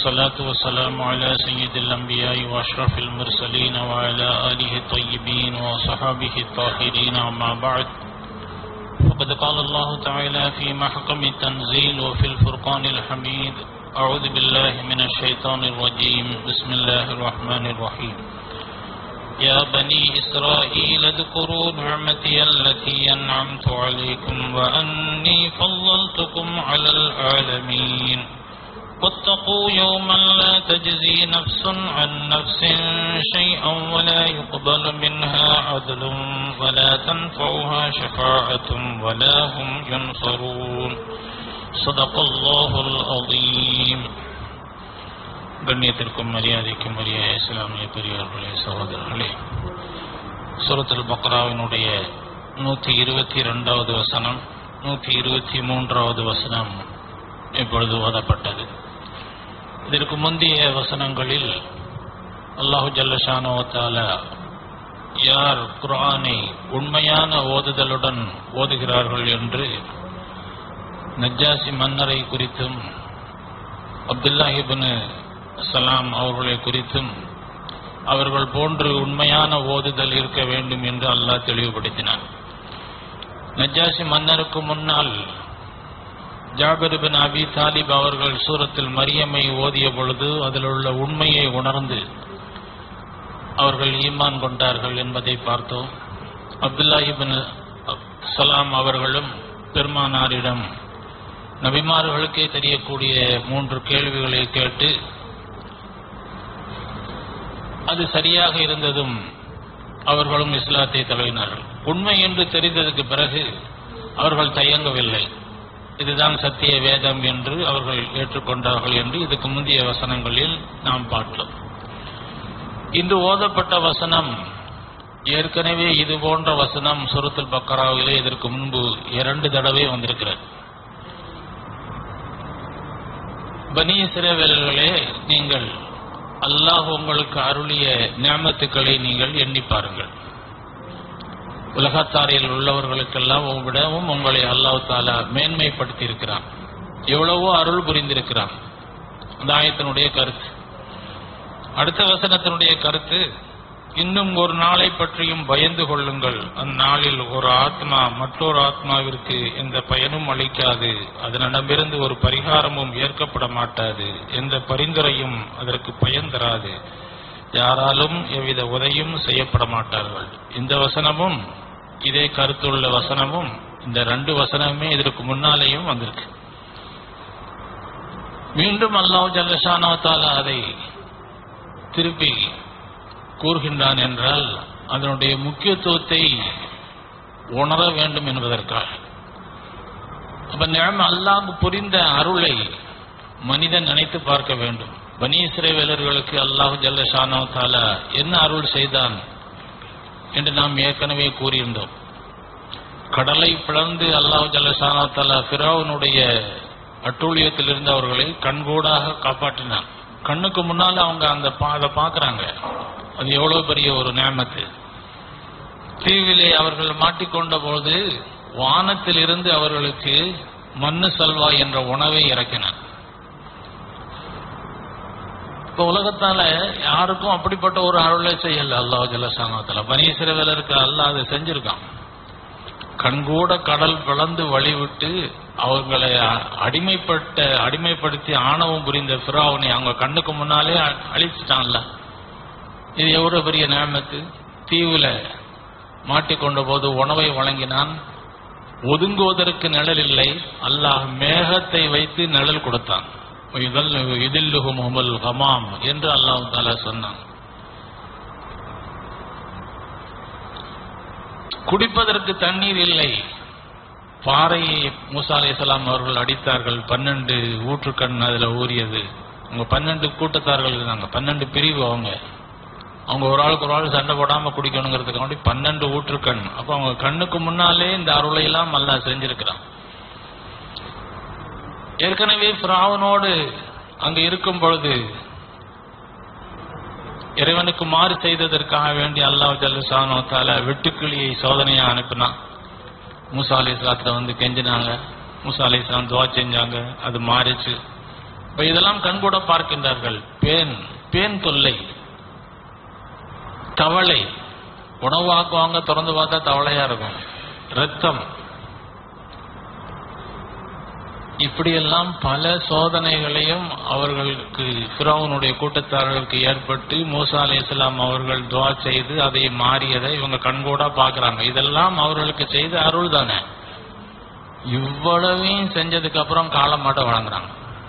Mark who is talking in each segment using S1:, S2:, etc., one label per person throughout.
S1: والصلاة والسلام على سيد الأنبياء وأشرف المرسلين وعلى آله الطيبين وصحابه الطاهرين أما بعد فقد قال الله تعالى في محكم التنزيل وفي الفرقان الحميد أعوذ بالله من الشيطان الرجيم بسم الله الرحمن الرحيم يا بني إسرائيل اذكروا نعمتي التي أنعمت عليكم وأني فضلتكم على العالمين واتقوا يوما لا تجزي نفس عن نفس شيئا ولا يقبل منها عدل ولا تنفعها شفاعة ولا هم ينصرون صدق الله العظيم கண்ணியத்திற்கும் மரியாதைக்கும் உரிய இஸ்லாமிய பெரியவர்களே சகோதரர்களே சூரத்துல் பக்ராவினுடைய நூற்றி இருபத்தி ரெண்டாவது வசனம் நூற்றி இருபத்தி மூன்றாவது வசனம் இப்பொழுது ஓதப்பட்டது இதற்கு முந்தைய வசனங்களில் அல்லாஹு ஜல்லஷானோத்தால யார் குர்ஆனை உண்மையான ஓதுதலுடன் ஓதுகிறார்கள் என்று நஜ்ஜாசி மன்னரை குறித்தும் அப்துல்லாஹிபின் சலாம் அவர்களை குறித்தும் அவர்கள் போன்று உண்மையான ஓதுதல் இருக்க வேண்டும் என்று அல்லாஹ் தெளிவுபடுத்தினார் நஜ்ஜாசி மன்னருக்கு முன்னால் ஜாபிர் பின் அபி தாலிப் அவர்கள் சூரத்தில் மரியமை ஓதிய பொழுது அதில் உள்ள உண்மையை உணர்ந்து அவர்கள் ஈமான் கொண்டார்கள் என்பதை பார்த்தோம் அப்துல்லாஹிபின் சலாம் அவர்களும் பெருமானாரிடம் நபிமார்களுக்கே தெரியக்கூடிய மூன்று கேள்விகளை கேட்டு அது சரியாக இருந்ததும் அவர்களும் இஸ்லாத்தை தழுவினார்கள் உண்மை என்று தெரிந்ததுக்கு பிறகு அவர்கள் தயங்கவில்லை இதுதான் சத்திய வேதம் என்று அவர்கள் ஏற்றுக்கொண்டார்கள் என்று இதுக்கு முந்தைய வசனங்களில் நாம் பார்த்தோம் இன்று ஓதப்பட்ட வசனம் ஏற்கனவே இது போன்ற வசனம் சுரத்துல் பக்கராவிலே இதற்கு முன்பு இரண்டு தடவை வந்திருக்கிறது பனி சிறவேலர்களே நீங்கள் அல்லாஹ் உங்களுக்கு அருளிய நியமத்துக்களை நீங்கள் எண்ணி பாருங்கள் உலகத்தாரில் உள்ளவர்களுக்கெல்லாம் விடவும் உங்களை அல்லாஹ் தாலா மேன்மைப்படுத்தி இருக்கிறான் எவ்வளவோ அருள் புரிந்திருக்கிறான் அந்த ஆயத்தினுடைய கருத்து அடுத்த வசனத்தினுடைய கருத்து இன்னும் ஒரு நாளை பற்றியும் பயந்து கொள்ளுங்கள் அந்நாளில் ஒரு ஆத்மா மற்றொரு ஆத்மாவிற்கு எந்த பயனும் அளிக்காது அதனிடமிருந்து ஒரு பரிகாரமும் ஏற்கப்பட மாட்டாது எந்த பரிந்துரையும் அதற்கு பயன் தராது யாராலும் எவ்வித உதவியும் செய்யப்பட மாட்டார்கள் இந்த வசனமும் இதே கருத்துள்ள வசனமும் இந்த ரெண்டு வசனமுமே இதற்கு முன்னாலேயும் வந்திருக்கு மீண்டும் அல்லாஹ் ஜல்லஷானோ தாலா அதை திருப்பி கூறுகின்றான் என்றால் அதனுடைய முக்கியத்துவத்தை உணர வேண்டும் என்பதற்காக அப்ப நிழமை அல்லாஹ் புரிந்த அருளை மனிதன் நினைத்து பார்க்க வேண்டும் பனீஸ்ரேவேலர்களுக்கு அல்லாஹு ஜல்லஷானோ தாலா என்ன அருள் செய்தான் என்று நாம் ஏற்கனவே கூறியிருந்தோம் கடலை பிளந்து அல்லாஹு ஜல்லஷானோ தாலா பிராவனுடைய அட்டூழியத்தில் இருந்து அவர்களை கண்கூடாக காப்பாற்றினான் கண்ணுக்கு முன்னால் அவங்க அந்த அதை பார்க்குறாங்க அது எவ்வளவு பெரிய ஒரு நேமத்து தீவிலே அவர்கள் மாட்டிக்கொண்ட போது வானத்தில் இருந்து அவர்களுக்கு மண்ணு சல்வா என்ற உணவை இறக்கினார் இப்போ உலகத்தால யாருக்கும் அப்படிப்பட்ட ஒரு அருளை செய்யல அல்லாஹ் ஜலசானத்தில் பனீஸ்வரவேலருக்கு அல்லாஹ் அதை செஞ்சிருக்கான் கண்கூட கடல் பிளந்து வழிவிட்டு அவர்களை அடிமைப்பட்ட அடிமைப்படுத்தி ஆணவம் புரிந்த பிராவனை அவங்க கண்ணுக்கு முன்னாலே அழிச்சிட்டான்ல இது எவ்வளவு பெரிய நேமத்து தீவுல மாட்டிக்கொண்ட போது உணவை வழங்கினான் ஒதுங்குவதற்கு நிழல் இல்லை அல்லாஹ் மேகத்தை வைத்து நிழல் கொடுத்தான் இதில் ஹமாம் என்று அல்லாஹ் தாலா சொன்னான் குடிப்பதற்கு தண்ணீர் இல்லை பாறையை மூசா அலி இஸ்லாம் அவர்கள் அடித்தார்கள் பன்னெண்டு ஊற்றுக்கண் அதுல ஊறியது அவங்க பன்னெண்டு கூட்டத்தார்கள் இருந்தாங்க பன்னெண்டு பிரிவு அவங்க அவங்க ஒரு ஆளுக்கு ஒரு ஆள் சண்டை போடாம குடிக்கணுங்கிறதுக்காண்டி பன்னெண்டு ஊற்றுக்கண் அப்ப அவங்க கண்ணுக்கு முன்னாலே இந்த அருளை எல்லாம் அல்லா செஞ்சிருக்கிறான் ஏற்கனவே பிராவனோடு அங்க இருக்கும் பொழுது இறைவனுக்கு மாறு செய்ததற்காக வேண்டி அல்லாஹ் ஜல்லுசானோ தால வெட்டுக்கிளியை சோதனையா அனுப்பினான் மூசா அலி இஸ்லாத்துல வந்து கெஞ்சினாங்க மூசா அலி இஸ்லாம் துவா செஞ்சாங்க அது மாறிச்சு இப்ப இதெல்லாம் கண்கூட பார்க்கின்றார்கள் பேன் பேன் தொல்லை தவளை உணவாக்குவாங்க திறந்து பார்த்தா தவளையா இருக்கும் ரத்தம் இப்படியெல்லாம் பல சோதனைகளையும் அவர்களுக்கு ஃபிரௌனுடைய கூட்டத்தார்களுக்கு ஏற்பட்டு மூசா அலைஹிஸ்ஸலாம் அவர்கள் துவா செய்து அதை மாறியதை இவங்க கண்கூடா பார்க்கறாங்க இதெல்லாம் அவர்களுக்கு செய்த அருள் தானே இவ்வளவையும் செஞ்சதுக்கு அப்புறம் காலமாட்ட வழங்குறாங்க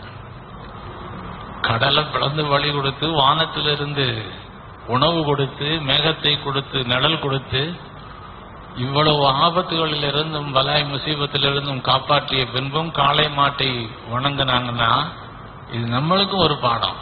S1: கடலை பிளந்து வழி கொடுத்து வானத்திலிருந்து உணவு கொடுத்து மேகத்தை கொடுத்து நிழல் கொடுத்து இவ்வளவு ஆபத்துகளில் இருந்தும் பலாய் முசீபத்திலிருந்தும் காப்பாற்றிய பின்பும் காளை மாட்டை வணங்கினாங்கன்னா இது நம்மளுக்கும் ஒரு பாடம்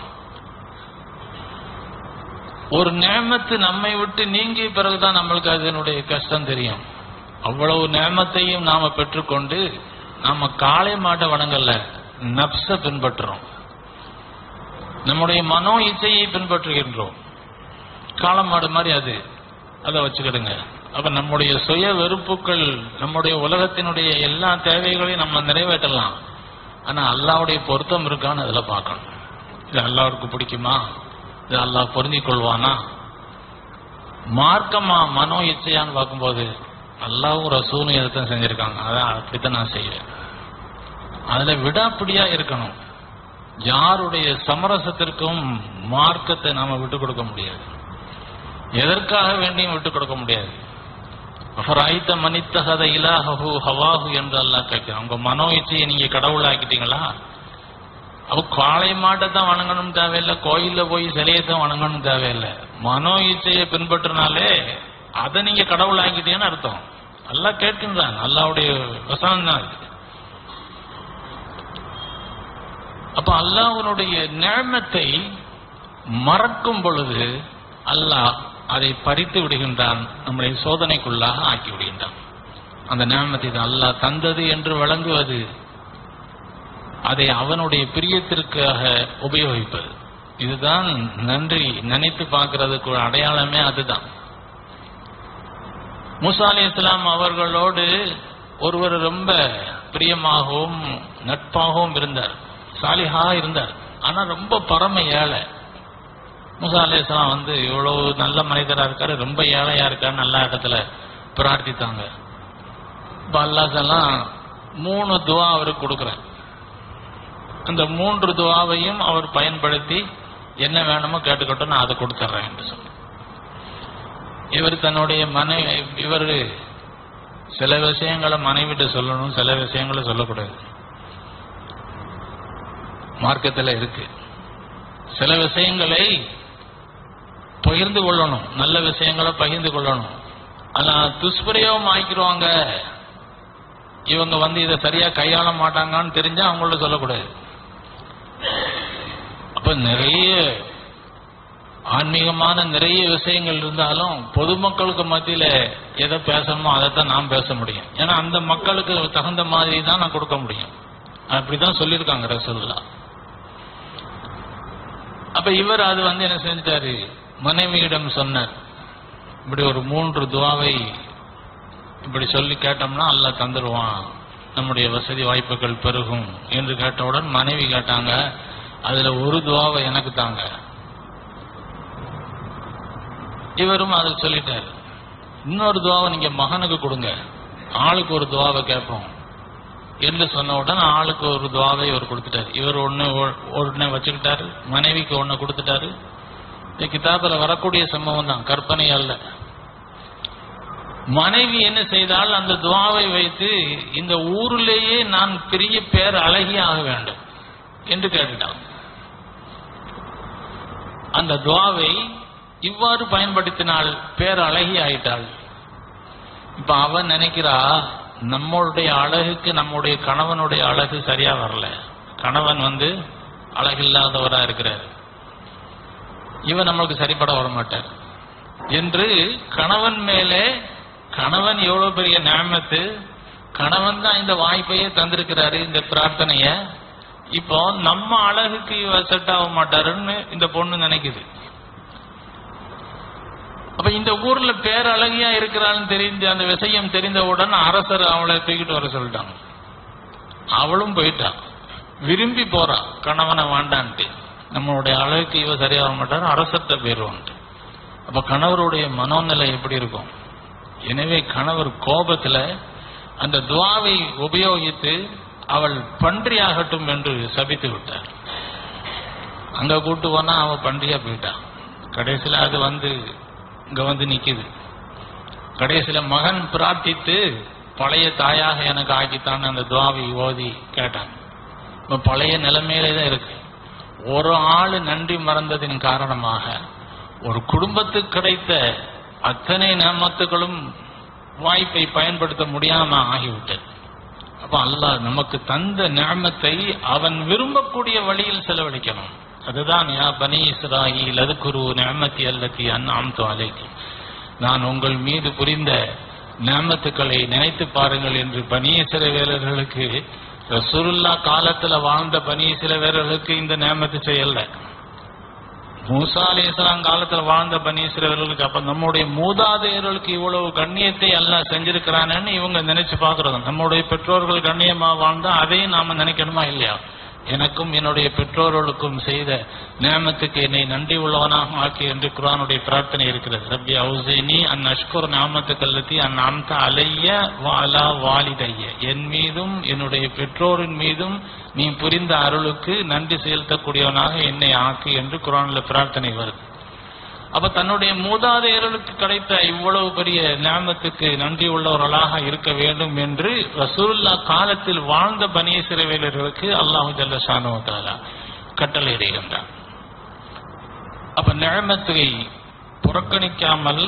S1: ஒரு நேமத்து நம்மை விட்டு நீங்கிய பிறகுதான் நம்மளுக்கு அதனுடைய கஷ்டம் தெரியும் அவ்வளவு நேமத்தையும் நாம பெற்றுக்கொண்டு நாம காளை மாட்டை வணங்கல நப்ச பின்பற்றுறோம் நம்முடைய மனோ இச்சையை பின்பற்றுகின்றோம் காளமாடு மாதிரி அது அதை வச்சுக்கிடுங்க அப்ப நம்முடைய சுய வெறுப்புகள் நம்முடைய உலகத்தினுடைய எல்லா தேவைகளையும் நம்ம நிறைவேற்றலாம் ஆனா அல்லாவுடைய பொருத்தம் இருக்கான்னு அதுல பார்க்கணும் இது அல்லாவுக்கு பிடிக்குமா இது அல்லாஹ் பொருந்திக் கொள்வானா மார்க்கமா மனோ இச்சையான்னு பார்க்கும்போது அல்லாவும் ரசூலும் எதைத்தான் செஞ்சிருக்காங்க அதான் அப்படித்தான் நான் செய்வேன் அதுல விடாப்பிடியா இருக்கணும் யாருடைய சமரசத்திற்கும் மார்க்கத்தை நாம விட்டு கொடுக்க முடியாது எதற்காக வேண்டியும் விட்டு கொடுக்க முடியாது அஃபராய்த்த மனித்தகத இலாஹு ஹவாஹு என்று அல்லாஹ் கேட்கிறான் உங்க மனோ இச்சையை நீங்க கடவுள் ஆக்கிட்டீங்களா அப்ப காளை மாட்டை தான் வணங்கணும் தேவையில்லை கோயில்ல போய் சிலையை தான் வணங்கணும் தேவையில்லை மனோ இச்சையை பின்பற்றினாலே அதை நீங்க கடவுள் ஆக்கிட்டீங்கன்னு அர்த்தம் அல்லாஹ் கேட்கின்றான் அல்லாவுடைய வசனம் தான் அது அப்ப அல்லாஹ்வுடைய நேமத்தை மறக்கும் பொழுது அல்லாஹ் அதை பறித்து விடுகின்றான் நம்மளை சோதனைக்குள்ளாக ஆக்கி விடுகின்றான் அந்த நேமத்தை இது அல்லாஹ் தந்தது என்று வழங்குவது அதை அவனுடைய பிரியத்திற்காக உபயோகிப்பது இதுதான் நன்றி நினைத்து பார்க்கிறதுக்கு ஒரு அடையாளமே அதுதான் மூசா அலி இஸ்லாம் அவர்களோடு ஒருவர் ரொம்ப பிரியமாகவும் நட்பாகவும் இருந்தார் சாலிஹா இருந்தார் ஆனா ரொம்ப பரம ஏழை மூசா அலையாம் வந்து இவ்வளவு நல்ல மனிதரா இருக்காரு ரொம்ப ஏழையா இருக்காரு நல்ல இடத்துல பிரார்த்தித்தாங்க இப்ப அல்லாஹெல்லாம் மூணு துவா அவருக்கு கொடுக்குறேன் அந்த மூன்று துவாவையும் அவர் பயன்படுத்தி என்ன வேணுமோ கேட்டுக்கட்டும் நான் அதை கொடுத்துட்றேன் என்று சொல்லி இவர் தன்னுடைய மனைவி இவர் சில விஷயங்களை மனைவிட்டு சொல்லணும் சில விஷயங்களை சொல்லக்கூடாது மார்க்கத்தில் இருக்கு சில விஷயங்களை பகிர்ந்து கொள்ளணும் நல்ல விஷயங்களை பகிர்ந்து கொள்ளணும் ஆனா துஷ்பிரயோகம் ஆக்கிடுவாங்க இவங்க வந்து இதை சரியா கையாள மாட்டாங்கன்னு தெரிஞ்சா அவங்கள சொல்லக்கூடாது அப்ப நிறைய ஆன்மீகமான நிறைய விஷயங்கள் இருந்தாலும் பொதுமக்களுக்கு மத்தியில எதை பேசணுமோ அதைத்தான் நான் பேச முடியும் ஏன்னா அந்த மக்களுக்கு தகுந்த மாதிரி தான் நான் கொடுக்க முடியும் அப்படிதான் சொல்லியிருக்காங்க ரசூல்லா அப்ப இவர் அது வந்து என்ன செஞ்சிட்டாரு மனைவியிடம் சொன்னார் இப்படி ஒரு மூன்று துவாவை இப்படி சொல்லி கேட்டோம்னா அல்லாஹ் தந்துடுவான் நம்முடைய வசதி வாய்ப்புகள் பெருகும் என்று கேட்டவுடன் மனைவி கேட்டாங்க அதுல ஒரு துவாவை எனக்கு தாங்க இவரும் அதை சொல்லிட்டாரு இன்னொரு துவாவை நீங்க மகனுக்கு கொடுங்க ஆளுக்கு ஒரு துவாவை கேட்போம் என்று சொன்ன உடனே ஆளுக்கு ஒரு துவாவை இவர் கொடுத்துட்டாரு இவர் ஒண்ணு ஒண்ணு வச்சுக்கிட்டாரு மனைவிக்கு ஒண்ணு கொடுத்துட்டாரு இந்த கிதாபில் வரக்கூடிய சம்பவம் தான் கற்பனை அல்ல மனைவி என்ன செய்தால் அந்த துவாவை வைத்து இந்த ஊரிலேயே நான் பெரிய பேர் அழகி ஆக வேண்டும் என்று கேட்டுட்டான் அந்த துவாவை இவ்வாறு பயன்படுத்தினால் பேர் அழகி ஆயிட்டாள் இப்ப அவன் நினைக்கிறா நம்மளுடைய அழகுக்கு நம்முடைய கணவனுடைய அழகு சரியா வரல கணவன் வந்து அழகில்லாதவரா இருக்கிறார் இவன் நம்மளுக்கு சரிப்பட வர மாட்டார் என்று கணவன் மேலே கணவன் எவ்வளவு பெரிய நியமத்து கணவன் தான் இந்த வாய்ப்பையே தந்திருக்கிறாரு இந்த பிரார்த்தனைய இப்போ நம்ம அழகுக்கு இவ செட் ஆக மாட்டாருன்னு இந்த பொண்ணு நினைக்குது அப்ப இந்த ஊர்ல பேரழகியா இருக்கிறான்னு தெரிஞ்ச அந்த விஷயம் தெரிந்தவுடன் அரசர் அவளை தூக்கிட்டு வர சொல்லிட்டாங்க அவளும் போயிட்டான் விரும்பி போறா கணவனை வாண்டான்ட்டு நம்மளுடைய அழகுக்கு இவ சரியா வர மாட்டார் அரசத்தை போயிருவான்ட்டு அப்ப கணவருடைய மனோநிலை எப்படி இருக்கும் எனவே கணவர் கோபத்துல அந்த துவாவை உபயோகித்து அவள் பன்றியாகட்டும் என்று சபித்து விட்டார் அங்க கூட்டு போனா அவ பன்றியா போயிட்டான் கடைசியில அது வந்து இங்க வந்து நிக்குது கடைசியில மகன் பிரார்த்தித்து பழைய தாயாக எனக்கு ஆக்கித்தான் அந்த துவாவை ஓதி கேட்டான் இப்ப பழைய நிலைமையிலே தான் இருக்கு ஒரு ஆளு நன்றி மறந்ததின் காரணமாக ஒரு குடும்பத்துக்கு கிடைத்த அத்தனை நேமத்துகளும் வாய்ப்பை பயன்படுத்த முடியாம ஆகிவிட்டது அப்ப அல்லாஹ் நமக்கு தந்த நியமத்தை அவன் விரும்பக்கூடிய வழியில் செலவழிக்கணும் அதுதான் யா பனி இஸ்ராயில் அதுக்குரு நியமத்தி அல்லத்தி அந்நாம்து அலைக்கு நான் உங்கள் மீது புரிந்த நியமத்துக்களை நினைத்து பாருங்கள் என்று பனீசிற வீரர்களுக்கு ரசூலுல்லா காலத்துல வாழ்ந்த பனீசிற வீரர்களுக்கு இந்த நியமத்து செய்யல மூசா அலி இஸ்லாம் காலத்துல வாழ்ந்த பனீஸ்வரர்களுக்கு அப்ப நம்முடைய மூதாதையர்களுக்கு இவ்வளவு கண்ணியத்தை எல்லாம் செஞ்சிருக்கிறானேன்னு இவங்க நினைச்சு பாக்குறது நம்முடைய பெற்றோர்கள் கண்ணியமா வாழ்ந்தா அதையும் நாம நினைக்கணுமா இல்லையா எனக்கும் என்னுடைய பெற்றோர்களுக்கும் செய்த நியமத்துக்கு என்னை நன்றி உள்ளவனாக ஆக்கி என்று குரானுடைய பிரார்த்தனை இருக்கிறது ரப்பி அவுசேனி அன் அஷ்குர் நாமத்து கல்லத்தி அன் அம்த அலைய வாலா வாலிதைய என் மீதும் என்னுடைய பெற்றோரின் மீதும் நீ புரிந்த அருளுக்கு நன்றி செலுத்தக்கூடியவனாக என்னை ஆக்கு என்று குரான்ல பிரார்த்தனை வருது அப்ப தன்னுடைய மூதாதையர்களுக்கு கிடைத்த இவ்வளவு பெரிய ஞாபகத்துக்கு நன்றி உள்ளவர்களாக இருக்க வேண்டும் என்று ரசூலுல்லா காலத்தில் வாழ்ந்த பனீசிற வீரர்களுக்கு அல்லாஹு ஜல்ல ஷானுவத்தாலா கட்டளையிடுகின்றான் அப்ப நிழமத்தை புறக்கணிக்காமல்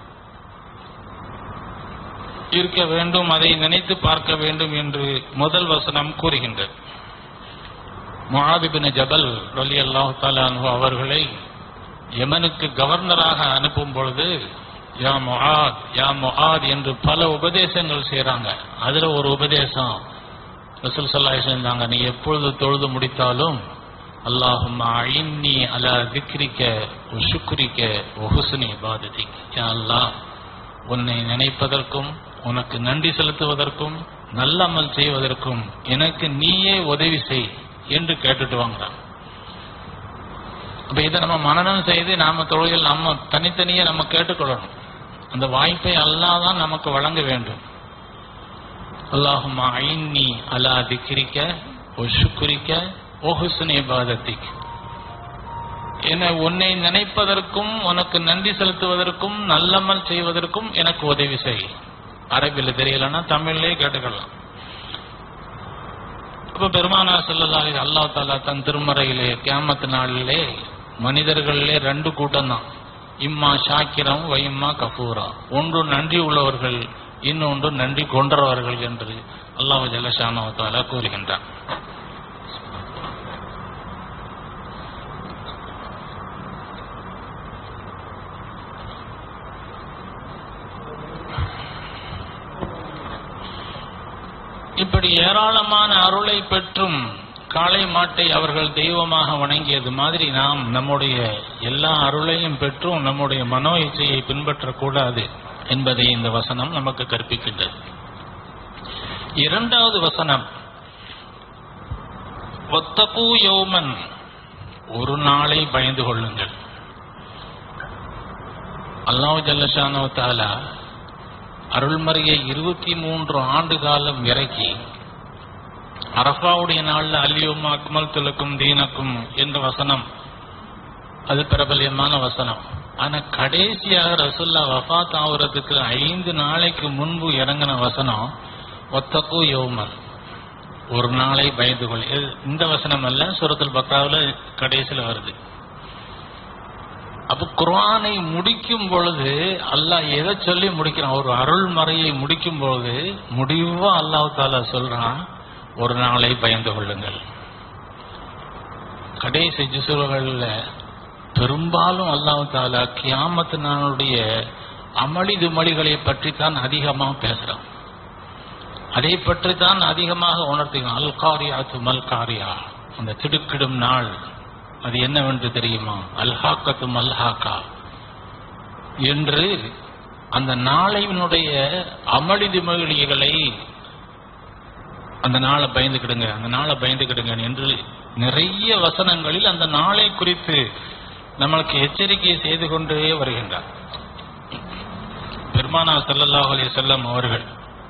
S1: இருக்க வேண்டும் அதை நினைத்து பார்க்க வேண்டும் என்று முதல் வசனம் கூறுகின்றது முஆதிபின் ஜபல் ரலி அல்லாஹு தாலானு அவர்களை யமனுக்கு கவர்னராக அனுப்பும் பொழுது யா முஆத் யா முஆத் என்று பல உபதேசங்கள் செய்றாங்க அதுல ஒரு உபதேசம் ரசூல் ஸல்லல்லாஹு செஞ்சாங்க நீ எப்பொழுது தொழுது முடித்தாலும் அல்லாஹும்ம அஇன்னி அலா திக்ரிக்க வ ஷுக்ரிக்க வ ஹுஸ்னி இபாதத்திக் யா அல்லாஹ் உன்னை நினைப்பதற்கும் உனக்கு நன்றி செலுத்துவதற்கும் நல்லமல் செய்வதற்கும் எனக்கு நீயே உதவி செய் என்று கேட்டுட்டு வாங்குறான் அப்ப இதை நம்ம மனநம் செய்து நாம தொழில் நம்ம தனித்தனியே நம்ம கேட்டுக்கொள்ளணும் அந்த வாய்ப்பை அல்லாஹ் தான் நமக்கு வழங்க வேண்டும் அல்லாஹுமா ஐன்னி அலா திக்ரிக்க ஒ ஷுக்ரிக்க ஒ ஹுஸ்னி இபாதத்திக் என உன்னை நினைப்பதற்கும் உனக்கு நன்றி செலுத்துவதற்கும் நல்லமல் செய்வதற்கும் எனக்கு உதவி செய் அரபில் தெரியலன்னா தமிழ்லயே கேட்டுக்கலாம் இப்ப பெருமானா செல்லலாலே அல்லா தாலா தன் திருமறையிலே கியாமத்து நாளிலே மனிதர்களிலே ரெண்டு கூட்டம் தான் இம்மா ஷாக்கிரம் வைம்மா கஃபூரா ஒன்று நன்றி உள்ளவர்கள் இன்னொன்று நன்றி கொன்றவர்கள் என்று அல்லாஹ் ஜல்லஷானவத்தாலா கூறுகின்றான் இப்படி ஏராளமான அருளை பெற்றும் காளை மாட்டை அவர்கள் தெய்வமாக வணங்கியது மாதிரி நாம் நம்முடைய எல்லா அருளையும் பெற்றும் நம்முடைய மனோ இச்சையை பின்பற்றக்கூடாது என்பதை இந்த வசனம் நமக்கு கற்பிக்கின்றது இரண்டாவது வசனம் ஒத்தகு யோமன் ஒரு நாளை பயந்து கொள்ளுங்கள் அல்லாஹ் ஜல்லஷானோ தாலா அருள்மறையை இருபத்தி மூன்று ஆண்டு காலம் இறக்கி அரஃபாவுடைய நாள்ல அல்லியும் அக்மல் துலக்கும் தீனக்கும் என்ற வசனம் அது பிரபல்யமான வசனம் ஆனா கடைசியாக ரசுல்லா வஃபாத் ஆகுறதுக்கு ஐந்து நாளைக்கு முன்பு இறங்கின வசனம் ஒத்தக்கு யோமன் ஒரு நாளை பயந்து கொள் இது- இந்த வசனம் அல்ல சூரத்துல் பக்ராவில் கடைசியில் வருது அப்ப குர்ஆனை முடிக்கும் பொழுது அல்லாஹ் எதை சொல்லி முடிக்கிறான் ஒரு அருள்மறையை முடிக்கும் பொழுது முடிவா அல்லாஹ் தாலா சொல்றான் ஒரு நாளை பயந்து கொள்ளுங்கள் கடைசி ஜிசுகளில் பெரும்பாலும் அல்லாஹ் தாலா கியாமத்து நாளுடைய அமளி துமளிகளை பற்றி தான் அதிகமாக பேசுறான் அதை பற்றி தான் அதிகமாக உணர்த்துகிறான் அல்காரியா துமல்காரியா அந்த திடுக்கிடும் நாள் அது என்னவென்று தெரியுமா அல்ஹாக்கத்து மல்ஹாக்கா என்று அந்த நாளையினுடைய அமளி திமளிகளை அந்த நாளை பயந்துக்கிடுங்க அந்த நாளை பயந்துக்கிடுங்க என்று நிறைய வசனங்களில் அந்த நாளை குறித்து நம்மளுக்கு எச்சரிக்கை செய்து கொண்டே வருகின்றார் பெருமானா ஸல்லல்லாஹு அலைஹி வஸல்லம் அவர்கள்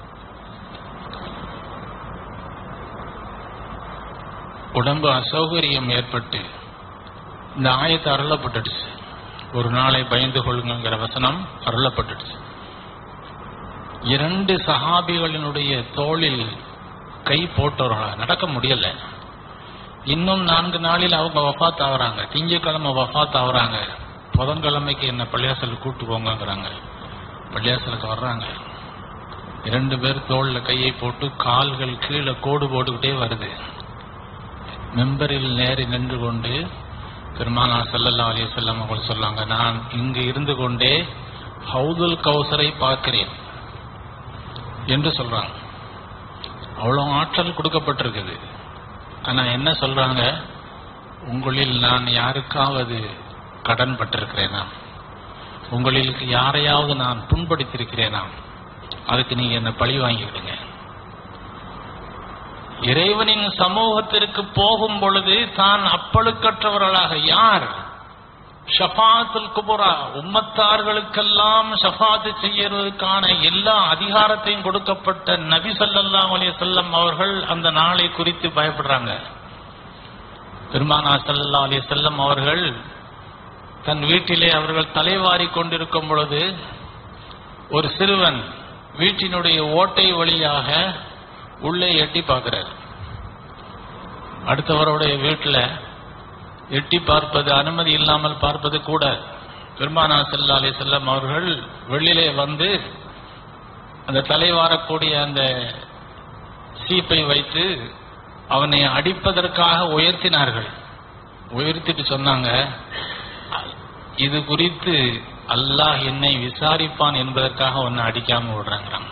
S1: உடம்பு அசௌகரியம் ஏற்பட்டு இந்த ஆயத்தை அருளப்பட்டுடுச்சு ஒரு நாளை பயந்து கொள்ளுங்கிற வசனம் அருளப்பட்டுடுச்சு இரண்டு சஹாபிகளினுடைய தோளில் கை போட்டவர்களா நடக்க முடியல இன்னும் நான்கு நாளில் அவங்க வஃபாத் ஆகுறாங்க திங்கக்கிழமை வஃபாத் ஆகுறாங்க புதன்கிழமைக்கு என்ன பள்ளியாசல் கூட்டு போங்கங்கிறாங்க பள்ளியாசலுக்கு வர்றாங்க இரண்டு பேர் தோல்ல கையை போட்டு கால்கள் கீழே கோடு போட்டுக்கிட்டே வருது மெம்பரில் நேரி நின்று கொண்டு பெருமானா ஸல்லல்லாஹு அலைஹி வஸல்லம் அவர்கள் சொன்னாங்க நான் இங்கு இருந்து கொண்டே ஹவுதுல் கௌசரை பார்க்கிறேன் என்று சொல்றாங்க அவ்வளவு ஆற்றல் கொடுக்கப்பட்டிருக்குது ஆனா என்ன சொல்றாங்க உங்களில் நான் யாருக்காவது கடன் பட்டிருக்கிறேனா உங்களில் யாரையாவது நான் புண்படுத்தியிருக்கிறேனா அதுக்கு நீங்க என்ன பழி வாங்கிவிடுங்க இறைவனின் சமூகத்திற்கு போகும் பொழுது தான் அப்பழுக்கற்றவர்களாக யார் ஷஃபாத்துல் குபுரா உம்மத்தார்களுக்கெல்லாம் ஷஃபாத்து செய்யறதுக்கான எல்லா அதிகாரத்தையும் கொடுக்கப்பட்ட நபி ஸல்லல்லாஹு அலைஹி வஸல்லம் அவர்கள் அந்த நாளை குறித்து பயப்படுறாங்க பெருமானா ஸல்லல்லாஹு அலைஹி வஸல்லம் அவர்கள் தன் வீட்டிலே அவர்கள் தலைவாரி கொண்டிருக்கும் பொழுது ஒரு சிறுவன் வீட்டினுடைய ஓட்டை வழியாக உள்ளே எட்டி பார்க்கிறார் அடுத்தவருடைய வீட்டில் எட்டி பார்ப்பது அனுமதி இல்லாமல் பார்ப்பது கூட பெருமானா ஸல்லல்லாஹு அலைஹி வஸல்லம் அவர்கள் வெளியிலே வந்து அந்த தலைவாரக்கூடிய அந்த சீப்பை வைத்து அவனை அடிப்பதற்காக உயர்த்தினார்கள் உயர்த்திட்டு சொன்னாங்க இது குறித்து அல்லாஹ் என்னை விசாரிப்பான் என்பதற்காக உன்னை அடிக்காம விடுறாங்கிறாங்க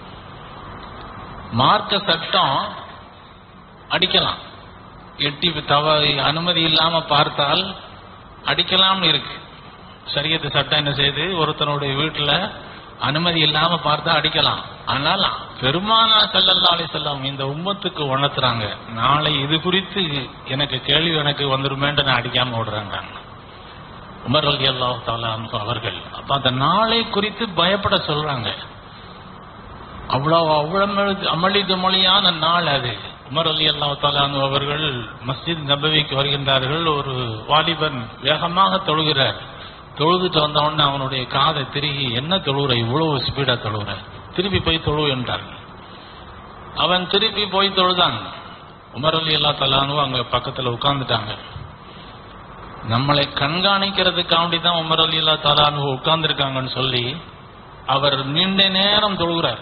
S1: மார்க்க சட்டம் அடிக்கலாம் எட்டி தவ அனுமதி இல்லாம பார்த்தால் அடிக்கலாம்னு இருக்கு சரியத்து சட்டம் என்ன செய்யுது ஒருத்தனுடைய வீட்டுல அனுமதி இல்லாம பார்த்தா அடிக்கலாம் ஆனால் பெருமானா ஸல்லல்லாஹு அலைஹி வஸல்லம் இந்த உம்மத்துக்கு உணர்த்துறாங்க நாளை இது குறித்து எனக்கு கேள்வி எனக்கு வந்துருமேன்ட்டு நான் அடிக்காம விடுறாங்க உமர் அலி அல்லாஹ் தாலா அவர்கள் அப்ப அந்த நாளை குறித்து பயப்பட சொல்றாங்க அவ்வளவு அவ்வளவு அமளி துமளியான நாள் அது உமர் அலி அல்லா தாலானு அவர்கள் மஸ்ஜித் நபவிக்கு வருகின்றார்கள் ஒரு வாலிபன் வேகமாக தொழுகிறார் தொழுதுட்டு வந்த உடனே அவனுடைய காதை திருகி என்ன தொழுகிற இவ்வளவு ஸ்பீடா தொழுகிற திருப்பி போய் தொழு என்றார் அவன் திருப்பி போய் தொழுதான் உமர் அலி அல்லா தலானு அங்க பக்கத்துல உட்கார்ந்துட்டாங்க நம்மளை கண்காணிக்கிறதுக்காண்டி தான் உமர் அலி அல்லா தலானு உட்கார்ந்துருக்காங்கன்னு சொல்லி அவர் நீண்ட நேரம் தொழுகிறார்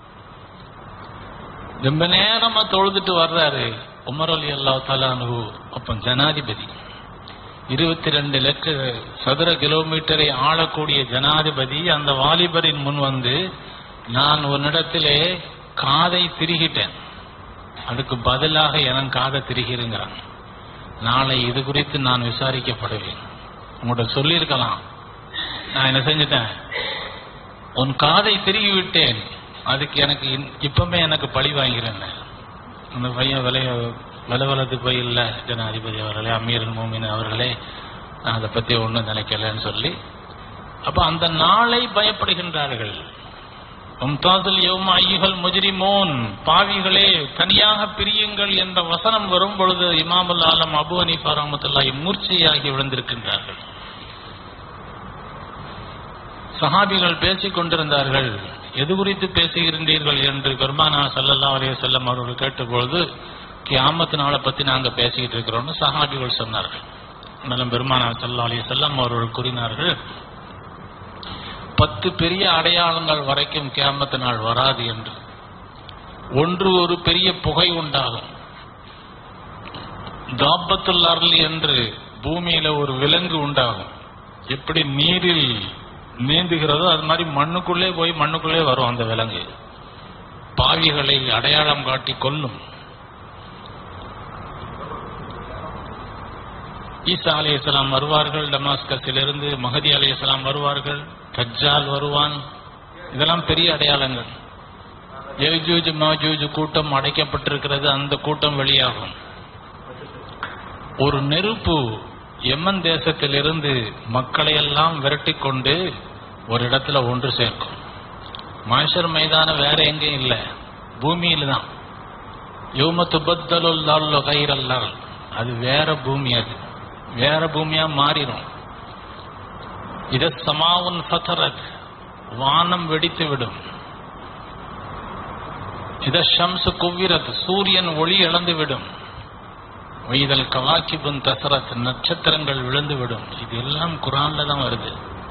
S1: ரொம்ப நேரமா தொழுதுட்டு வர்றாரு உமர் அலி அல்லா தலானு அப்ப ஜனாதிபதி இருபத்தி ரெண்டு லட்ச சதுர கிலோமீட்டரை ஆளக்கூடிய ஜனாதிபதி அந்த வாலிபரின் முன் வந்து நான் உன்னிடத்திலே காதை திருகிட்டேன் அதுக்கு பதிலாக என் காதை திருகிருங்கிறான் நாளை இது குறித்து நான் விசாரிக்கப்படுவேன் உங்கள்கிட்ட சொல்லியிருக்கலாம் நான் என்ன செஞ்சிட்டேன் உன் காதை திருகி விட்டேன் அதுக்கு எனக்கு இன்- இப்பவுமே எனக்கு பழி வாங்கிறேன் அந்த பையன் விலைய விலை வளர்த்து போய் இல்லை ஜனாதிபதி அவர்களே அமீரல் மோமின் அவர்களே நான் அதை பத்தி ஒன்றும் நினைக்கலன்னு சொல்லி அப்ப அந்த நாளை பயப்படுகின்றார்கள் மும்தாசுல் யௌம ஐயுகள் முஜ்ரிமோன் பாவிகளே தனியாக பிரியுங்கள் என்ற வசனம் வரும் பொழுது இமாமுல் ஆலம் அபு ஹனீஃபா ரஹ்மத்துல்லாஹி மூர்ச்சையாகி விழுந்திருக்கின்றார்கள் சஹாபிகள் பேசிக் கொண்டிருந்தார்கள் எது குறித்து பேசுகின்றீர்கள் என்று பெருமானா ஸல்லல்லாஹு அலைஹி வஸல்லம் அவர்கள் கேட்டபொழுது கியாமத் நாளை பத்தி நாங்க பேசிக்கிட்டு இருக்கிறோம்னு சஹாபிகள் சொன்னார்கள் மேலும் பெருமானா ஸல்லல்லாஹு அலைஹி வஸல்லம் அவர்கள் கூறினார்கள் பத்து பெரிய அடையாளங்கள் வரைக்கும் கியாமத்து நாள் வராது என்று ஒன்று ஒரு பெரிய புகை உண்டாகும் தாபத்துல் அருள் என்று பூமியில ஒரு விலங்கு உண்டாகும் எப்படி நீரில் நீந்துகிறதோ அது மாதிரி மண்ணுக்குள்ளே போய் மண்ணுக்குள்ளே வரும் அந்த விலங்கு பாவிகளை அடையாளம் காட்டி கொல்லும் ஈசா அலைஹிஸ்ஸலாம் வருவார்கள் டமாஸ்கஸிலிருந்து மஹதி அலைஹிஸ்ஸலாம் வருவார்கள் தஜ்ஜால் வருவான் இதெல்லாம் பெரிய அடையாளங்கள் எல்ஜூஜ் மஜூஜ் கூட்டம் அடைக்கப்பட்டிருக்கிறது அந்த கூட்டம் வெளியாகும் ஒரு நெருப்பு எமன் தேசத்திலிருந்து மக்களை எல்லாம் விரட்டி கொண்டு ஒரு இடத்துல ஒன்று சேர்க்கும் மாஷர் மைதானம் வேற எங்கேயும் இல்லை பூமியில தான் யோம துபத்தலுல்லால் கைரல்லால் அது வேற பூமி அது வேற பூமியா மாறிடும் இத சமாவுன் ஃபதரத் வானம் வெடித்து விடும் இத ஷம்சு குவ்விரத் சூரியன் ஒளி இழந்து விடும் வைதல் கவாக்கிபுன் தசரத் நட்சத்திரங்கள் விழுந்து விடும் இது எல்லாம் குரான்ல தான் வருது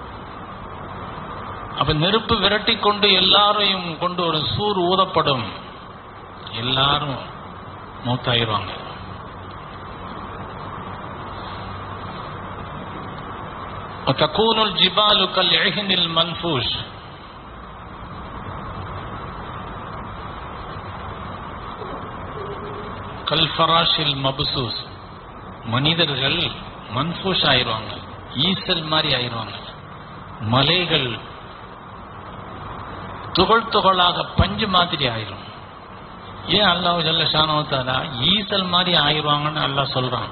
S1: அப்ப நெருப்பு விரட்டி கொண்டு எல்லாரையும் கொண்டு ஒரு சூர் ஊதப்படும் எல்லாரும் மூத்தாயிருவாங்க وتكون الجبال كالعهن المنفوش கல்ஃபராஷில் மபுசூஸ் மனிதர்கள் மன்ஃபூஷ் ஆயிடுவாங்க ஈசல் மாதிரி ஆயிடுவாங்க மலைகள் துகள் துகளாக பஞ்சு மாதிரி ஆயிரும் ஏன் அல்லாஹ் ஜல்ல ஷானவத்தாலா ஈசல் மாதிரி ஆயிடுவாங்கன்னு அல்லாஹ் சொல்றான்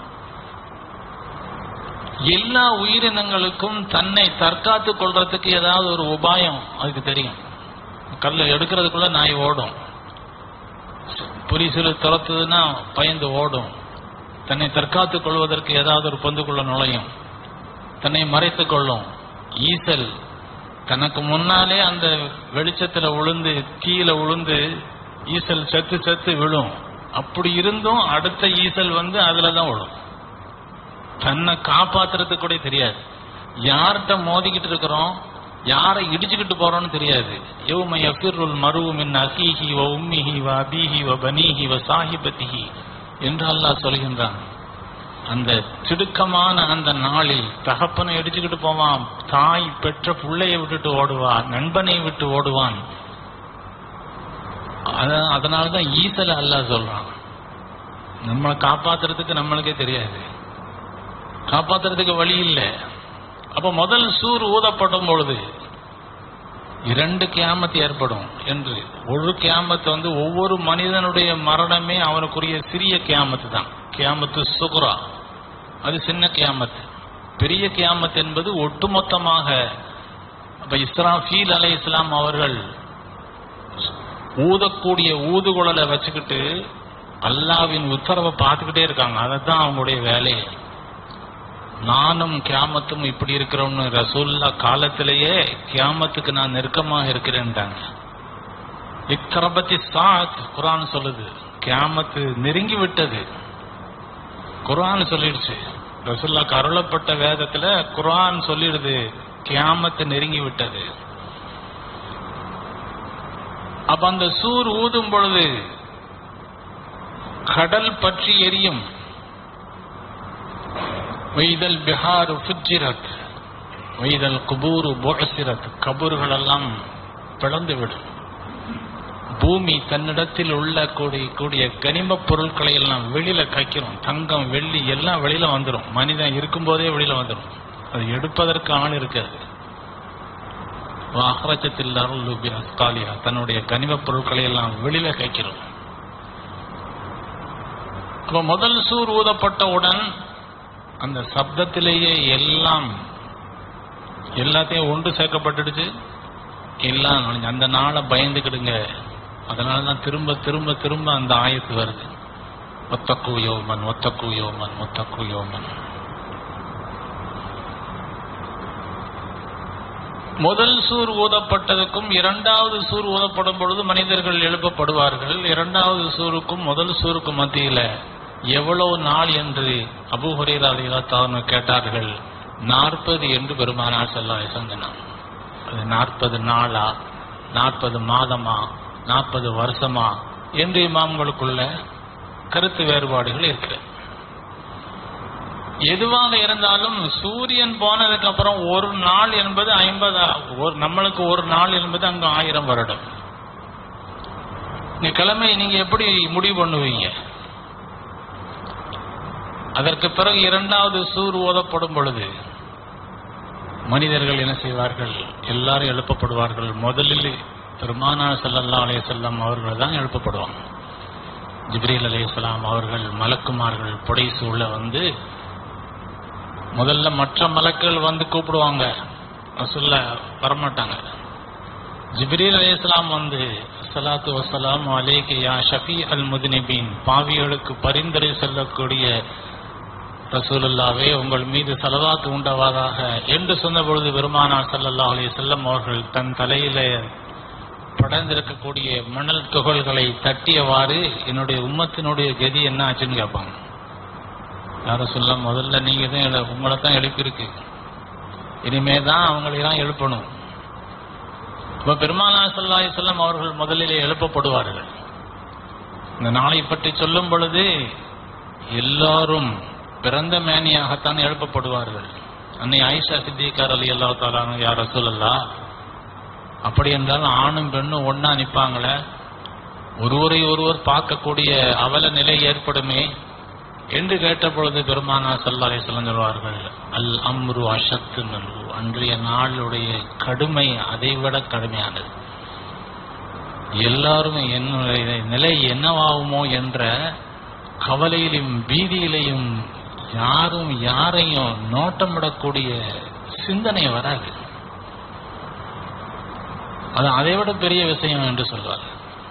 S1: எல்லா உயிரினங்களுக்கும் தன்னை தற்காத்து கொள்றதுக்கு ஏதாவது ஒரு உபாயம் அதுக்கு தெரியும் கல்லை எடுக்கிறதுக்குள்ள நாய் ஓடும் புரிசில் துரத்துதுன்னா பயந்து ஓடும் தன்னை தற்காத்துக் கொள்வதற்கு ஏதாவது ஒரு பொந்துக்குள்ள நுழையும் தன்னை மறைத்துக் கொள்ளும் ஈசல் தனக்கு முன்னாலே அந்த வெளிச்சத்துல விழுந்து தீயில விழுந்து ஈசல் செத்து செத்து விழும் அப்படி இருந்தும் அடுத்த ஈசல் வந்து அதுல தான் விழும் தன்னை காப்பாத்துறதுக்கு கூட தெரியாது யார்கிட்ட மோதிக்கிட்டு இருக்கிறோம் யாரை இடிச்சுக்கிட்டு போறோம்னு தெரியாது யௌம யஃபிருல் மருவு மின் அகீஹி வ உம்மிஹி வ அபீஹி வ பனீஹி வ சாஹிபத்திஹி என்று அல்லாஹ் சொல்கின்றான் அந்த திடுக்கமான அந்த நாளில் தகப்பனை இடிச்சுக்கிட்டு போவான் தாய் பெற்ற பிள்ளையை விட்டுட்டு ஓடுவான் நண்பனை விட்டு ஓடுவான் அத- அதனாலதான் ஈசல அல்லாஹ் சொல்றான் நம்மளை காப்பாத்துறதுக்கு நம்மளுக்கே தெரியாது காப்பாத்துறதுக்கு வழி இல்லை அப்ப முதல் சூர் ஊதப்படும் பொழுது இரண்டு கியாமத்து ஏற்படும் என்று ஒரு கியாமத்து வந்து ஒவ்வொரு மனிதனுடைய மரணமே அவனுக்குரிய சிறிய கியாமத்து தான் கியாமத்து சுகுரா அது சின்ன கியாமத்து பெரிய கியாமத் என்பது ஒட்டுமொத்தமாக அப்ப இஸ்ராஃபீல் அலை இஸ்லாம் அவர்கள் ஊதக்கூடிய ஊதுகுழலை வச்சுக்கிட்டு அல்லாவின் உத்தரவை பார்த்துக்கிட்டே இருக்காங்க அதுதான் அவங்களுடைய வேலையே நானும் கியாமத்தும் இப்படி இருக்கிறோம்னு ரசூல்லா காலத்திலேயே கியாமத்துக்கு நான் நெருக்கமாக இருக்கிறேன்ட்டாங்க இத்தரபத்தி சாத் குரான் சொல்லுது கியாமத்து நெருங்கி விட்டது குரான் சொல்லிடுச்சு ரசூல்லாக்கு அருளப்பட்ட வேதத்துல குரான் சொல்லிடுது கியாமத்து நெருங்கி விட்டது அப்ப அந்த சூர் ஊதும் பொழுது கடல் பற்றி எரியும் வைதல் பிஹாரு ஃபுஜ்ஜிரத் வைதல் குபூரு புஅசிரத் கபூர்கள் எல்லாம் பிளந்து விடும் பூமி தன்னிடத்தில் உள்ள கூடிய கூடிய கனிமப் பொருட்களை எல்லாம் வெளியில கைக்கிறோம் தங்கம் வெள்ளி எல்லாம் வெளியில வந்துடும் மனிதன் இருக்கும்போதே வெளியில வந்துடும் அது எடுப்பதற்கு ஆள் இருக்காது அகரச்சத்தில் அருள் அஸ்காலியா தன்னுடைய கனிமப் பொருட்களை எல்லாம் வெளியில கைக்கிறோம் அப்ப முதல் சூர் ஊதப்பட்டவுடன் அந்த சப்தத்திலேயே எல்லாம் எல்லாத்தையும் ஒன்று சேர்க்கப்பட்டுடுச்சு எல்லாம் நுழைஞ்சு. அந்த நாளை பயந்துக்கிடுங்க அதனால தான் திரும்ப திரும்ப திரும்ப அந்த ஆயத்து வருது ஒத்தக்கு யோமன் ஒத்தக்கு யோமன் ஒத்தக்கு யோமன் முதல் சூர் ஊதப்பட்டதுக்கும் இரண்டாவது சூர் ஊதப்படும் பொழுது மனிதர்கள் எழுப்பப்படுவார்கள் இரண்டாவது சூருக்கும் முதல் சூருக்கும் மத்தியில எவ்வளவு நாள் என்று அபு ஹுரைரா ரலியல்லாஹு கேட்டார்கள் நாற்பது என்று பெருமானார் செல்ல சொன்னான் அது நாற்பது நாளா நாற்பது மாதமா நாற்பது வருஷமா என்று இமாம்களுக்குள்ள கருத்து வேறுபாடுகள் இருக்கிறது எதுவாக இருந்தாலும் சூரியன் போனதுக்கு அப்புறம் ஒரு நாள் என்பது ஐம்பது ஒரு நம்மளுக்கு ஒரு நாள் என்பது அங்க ஆயிரம் வருடம் இந்த கிழமை நீங்க எப்படி முடிவு பண்ணுவீங்க அதற்கு பிறகு இரண்டாவது சூர் ஓதப்படும் பொழுது மனிதர்கள் என்ன செய்வார்கள் எல்லாரும் எழுப்பப்படுவார்கள் முதலில் பெருமானார் ஸல்லல்லாஹு அலைஹி வஸல்லம் அவர்கள் தான் எழுப்பப்படுவாங்க ஜிப்ரீல் அலைஹிஸ்ஸலாம் அவர்கள் மலக்குமார்கள் புடைசூழ வந்து முதல்ல மற்ற மலக்குகள் வந்து கூப்பிடுவாங்க ரசூல்ல வரமாட்டாங்க ஜிப்ரீல் அலைஹிஸ்ஸலாம் வந்து ஸலாத்து வஸ்ஸலாமு அலைக்க யா ஷஃபி அல் முத்னிபீன் பாவிகளுக்கு பரிந்துரை செல்லக்கூடிய ரசூலுல்லாவே உங்கள் மீது சலவாத்து உண்டவாதாக என்று சொன்ன பொழுது பெருமானார் ஸல்லல்லாஹு அலைஹி வஸல்லம் அவர்கள் தன் தலையிலே படர்ந்திருக்கக்கூடிய மணல் துகள்களை தட்டியவாறு என்னுடைய உம்மத்தினுடைய கதி என்ன ஆச்சுன்னு கேட்பாங்க யார சொல்ல முதல்ல நீங்க தான் எழு- உங்களை தான் எழுப்பியிருக்கு இனிமே தான் அவங்களை தான் எழுப்பணும் இப்ப பெருமானார் ஸல்லல்லாஹு அலைஹி வஸல்லம் அவர்கள் முதலிலே எழுப்பப்படுவார்கள் இந்த நாளை பற்றி சொல்லும் பொழுது எல்லாரும் பிறந்த மேனியாகத்தான் எழுப்பப்படுவார்கள் அன்னை ஆயிஷா சித்திகார் அலி அல்லா தாலானு யார் ரசூலல்லா அப்படி என்றால் ஆணும் பெண்ணும் ஒண்ணா நிப்பாங்களே ஒருவரை ஒருவர் பார்க்கக்கூடிய அவல நிலை ஏற்படுமே என்று கேட்ட பொழுது பெருமானா சல்லா அலிஸ்லாம் சொல்வார்கள் அல் அம்ரு அஷத்து நல்கு அன்றைய நாளுடைய கடுமை அதைவிட கடுமையானது எல்லாரும் என்னுடைய நிலை என்னவாகுமோ என்ற கவலையிலும் பீதியிலையும் யாரும் யாரையும் நோட்டமிடக்கூடிய சிந்தனை வராது அது அதை விட பெரிய விஷயம் என்று சொல்வார்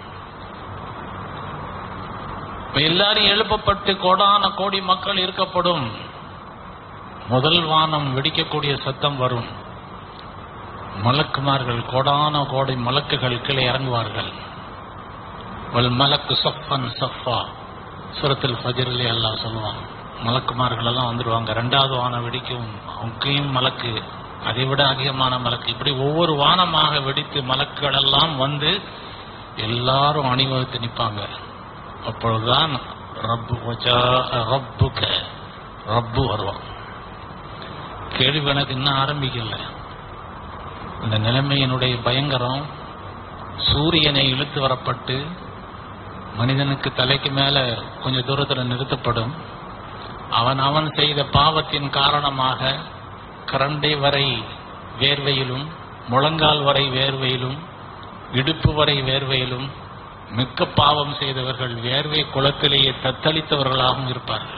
S1: இப்ப எல்லாரும் எழுப்பப்பட்டு கோடான கோடி மக்கள் இருக்கப்படும் முதல் வானம் வெடிக்கக்கூடிய சத்தம் வரும் மலக்குமார்கள் கோடான கோடி மலக்குகள் கீழே இறங்குவார்கள் வல் மலக்கு சஃபன் சஃபா சுரத்தில் ஃபஜரிலே எல்லாம் சொல்லுவாங்க மலக்குமார்கள் எல்லாம் வந்துடுவாங்க ரெண்டாவது வானம் வெடிக்கும் அங்கேயும் மலக்கு அதை விட அதிகமான மலக்கு இப்படி ஒவ்வொரு வானமாக வெடித்து மலக்குகள் எல்லாம் வந்து எல்லாரும் அணிவகுத்து நிற்பாங்க அப்பொழுதுதான் ரப்பு வஜா ரப்புக ரப்பு வருவான் கேள்வி எனக்கு இன்னும் ஆரம்பிக்கல இந்த நிலைமையினுடைய பயங்கரம் சூரியனை இழுத்து வரப்பட்டு மனிதனுக்கு தலைக்கு மேல கொஞ்ச தூரத்துல நிறுத்தப்படும் அவன் அவன் செய்த பாவத்தின் காரணமாக கரண்டை வரை வேர்வையிலும் முழங்கால் வரை வேர்வையிலும் இடுப்பு வரை வேர்வையிலும் மிக்க பாவம் செய்தவர்கள் வேர்வை குளத்திலேயே தத்தளித்தவர்களாகவும் இருப்பார்கள்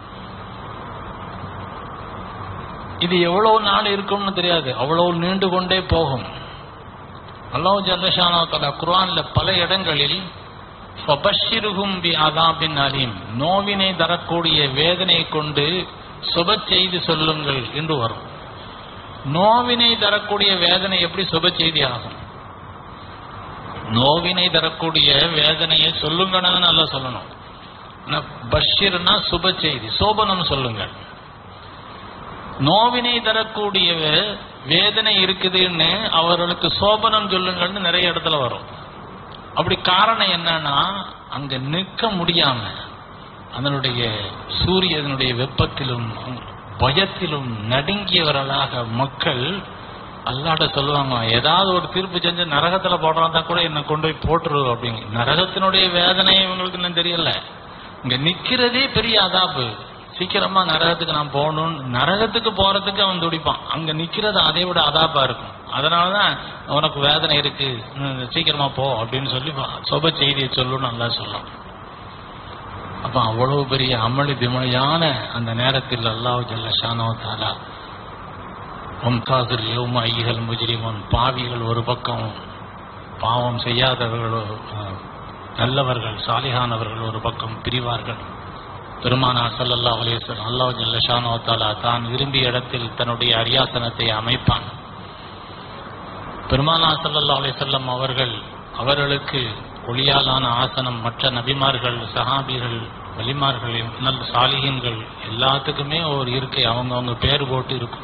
S1: இது எவ்வளவு நாள் இருக்கும்னு தெரியாது அவ்வளவு நீண்டு கொண்டே போகும் அல்லாஹ் ஜல்லஷானா தலா குர்ஆன்ல பல இடங்களில் ஃபபஷ்ஷிருஹும் பி அதாபின் அலீம் நோவினை தரக்கூடிய வேதனை கொண்டு சுப செய்தி சொல்லுங்கள் என்று வரும் நோவினை தரக்கூடிய வேதனை எப்படி சுப செய்தி ஆகும் நோவினை தரக்கூடிய வேதனையை சொல்லுங்கன்னு நல்லா சொல்லணும் ஆனா பஷீர்னா சுப செய்தி சோபனம் சொல்லுங்கள் நோவினை தரக்கூடிய வே- வேதனை இருக்குதுன்னு அவர்களுக்கு சோபனம் சொல்லுங்கள்னு நிறைய இடத்துல வரும் அப்படி காரணம் என்னன்னா அங்க நிற்க முடியாம அதனுடைய சூரியனுடைய வெப்பத்திலும் பயத்திலும் நடுங்கியவர்களாக மக்கள் அல்லாட்ட சொல்லுவாங்க ஏதாவது ஒரு தீர்ப்பு செஞ்சு நரகத்துல போடுறதா கூட என்ன கொண்டு போய் போட்டுரு அப்படிங்க நரகத்தினுடைய வேதனை இவங்களுக்கு இன்னும் தெரியல இங்க நிக்கிறதே பெரிய அதாப்பு சீக்கிரமா நரகத்துக்கு நான் போகணும் நரகத்துக்கு போறதுக்கு அவன் துடிப்பான் அங்க நிக்கிறது அதை விட அதாப்பா இருக்கும் அதனாலதான் உனக்கு வேதனை இருக்கு ம், சீக்கிரமா போ அப்படின்னு சொல்லி சொப செய்தியை சொல்லணும் நல்லா சொல்லலாம் அப்ப அவ்வளவு பெரிய அமளி திமளியான அந்த நேரத்தில் அல்லாஹ் ஜல்ல ஷானோ தாலா மும்தாசுல் யௌம ஐயல் முஜ்ரிமுன் பாவிகள் ஒரு பக்கம் பாவம் செய்யாதவர்கள் அஹ், நல்லவர்கள் சாலிகானவர்கள் ஒரு பக்கம் பிரிவார்கள் பெருமானார் ஸல்லல்லாஹு அலைஹி வஸல்லம் அல்லாஹ் ஜல்ல ஷானோ தாலா தான் விரும்பிய இடத்தில் தன்னுடைய அரியாசனத்தை அமைப்பான் பெருமானார் ஸல்லல்லாஹு அலைஹி வஸல்லம் அவர்கள் அவர்களுக்கு ஒளியாலான ஆசனம் மற்ற நபிமார்கள் சஹாபிகள் வலிமார்கள் நல்ல சாலிகன்கள் எல்லாத்துக்குமே ஒரு இருக்கை அவங்க அவங்க பேர் போட்டு இருக்கும்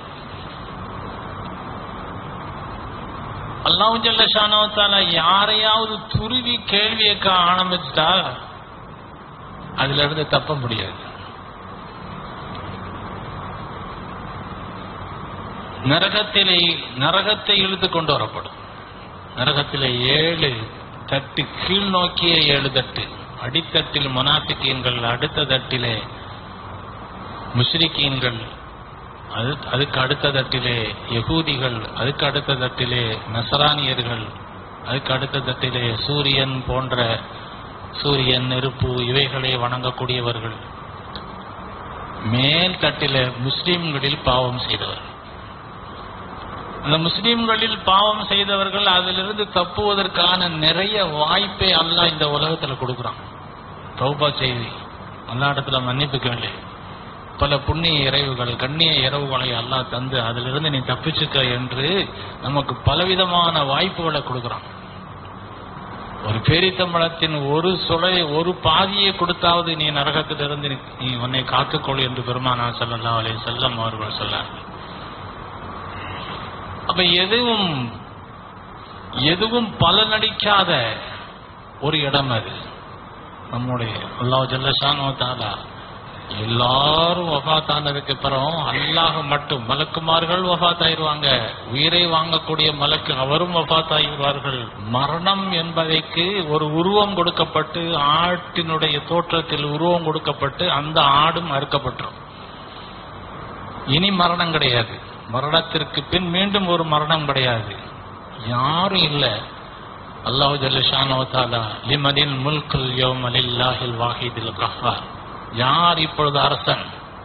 S1: அல்லாஹ் ஜல்ல ஷானோ தாலா யாரையாவது துருவி கேள்வி கேட்க ஆரம்பிச்சிட்டா அதுல இருந்து தப்ப முடியாது நரகத்திலே நரகத்தை இழுத்து கொண்டு வரப்படும் நரகத்திலே ஏழு தட்டு கீழ் நோக்கிய ஏழு தட்டு அடித்தட்டில் முனாஃபிக்கீன்கள் அடுத்த தட்டிலே முஷ்ரிக்கீன்கள் அது அதுக்கு அடுத்த தட்டிலே யகூதிகள் அதுக்கு அடுத்த தட்டிலே நசரானியர்கள் அதுக்கு அடுத்த தட்டிலே சூரியன் போன்ற சூரியன் நெருப்பு இவைகளை வணங்கக்கூடியவர்கள் மேல் தட்டில முஸ்லிம்களில் பாவம் செய்தவர் அந்த முஸ்லிம்களில் பாவம் செய்தவர்கள் அதிலிருந்து தப்புவதற்கான நிறைய வாய்ப்பை அல்லாஹ் இந்த உலகத்துல கொடுக்குறான் தௌபா செய்தி அல்லா இடத்துல மன்னிப்பு கேளு பல புண்ணிய இறைவுகள் கண்ணிய இரவுகளை அல்லாஹ் தந்து அதிலிருந்து நீ தப்பிச்சுக்க என்று நமக்கு பலவிதமான வாய்ப்புகளை கொடுக்குறான் ஒரு பேரித்தம்பளத்தின் ஒரு சுளை ஒரு பாதியை கொடுத்தாவது நீ நரகத்திலிருந்து நீ- நீ உன்னை காத்துக்கொள் என்று பெருமானா ஸல்லல்லாஹு அலைஹி செல்லம் அவர்கள் சொன்னார்கள் அப்ப எதுவும் எதுவும் பலனளிக்காத ஒரு இடம் அது நம்முடைய அல்லாஹ் ஜல்லஷானோ தாலா எல்லாரும் வஃபாத்தானதுக்கு அப்புறம் அல்லாஹ் மட்டும் மலக்குமார்கள் வஃபாத் ஆயிருவாங்க உயிரை வாங்கக்கூடிய மலக்கு அவரும் வஃபாத் ஆகிடுவார்கள் மரணம் என்பதைக்கு ஒரு உருவம் கொடுக்கப்பட்டு ஆட்டினுடைய தோற்றத்தில் உருவம் கொடுக்கப்பட்டு அந்த ஆடும் அறுக்கப்பட்டுரும் இனி மரணம் கிடையாது மரணத்திற்கு பின் மீண்டும் ஒரு மரணம் கிடையாது யாரும் இல்ல அல்லாஹ் ஜல்லஷானோ தாலா லிமனில் முல்குல் யௌம லில்லாஹில் வாஹிதில் கஹ்ஹார் யார் இப்பொழுது அரசன்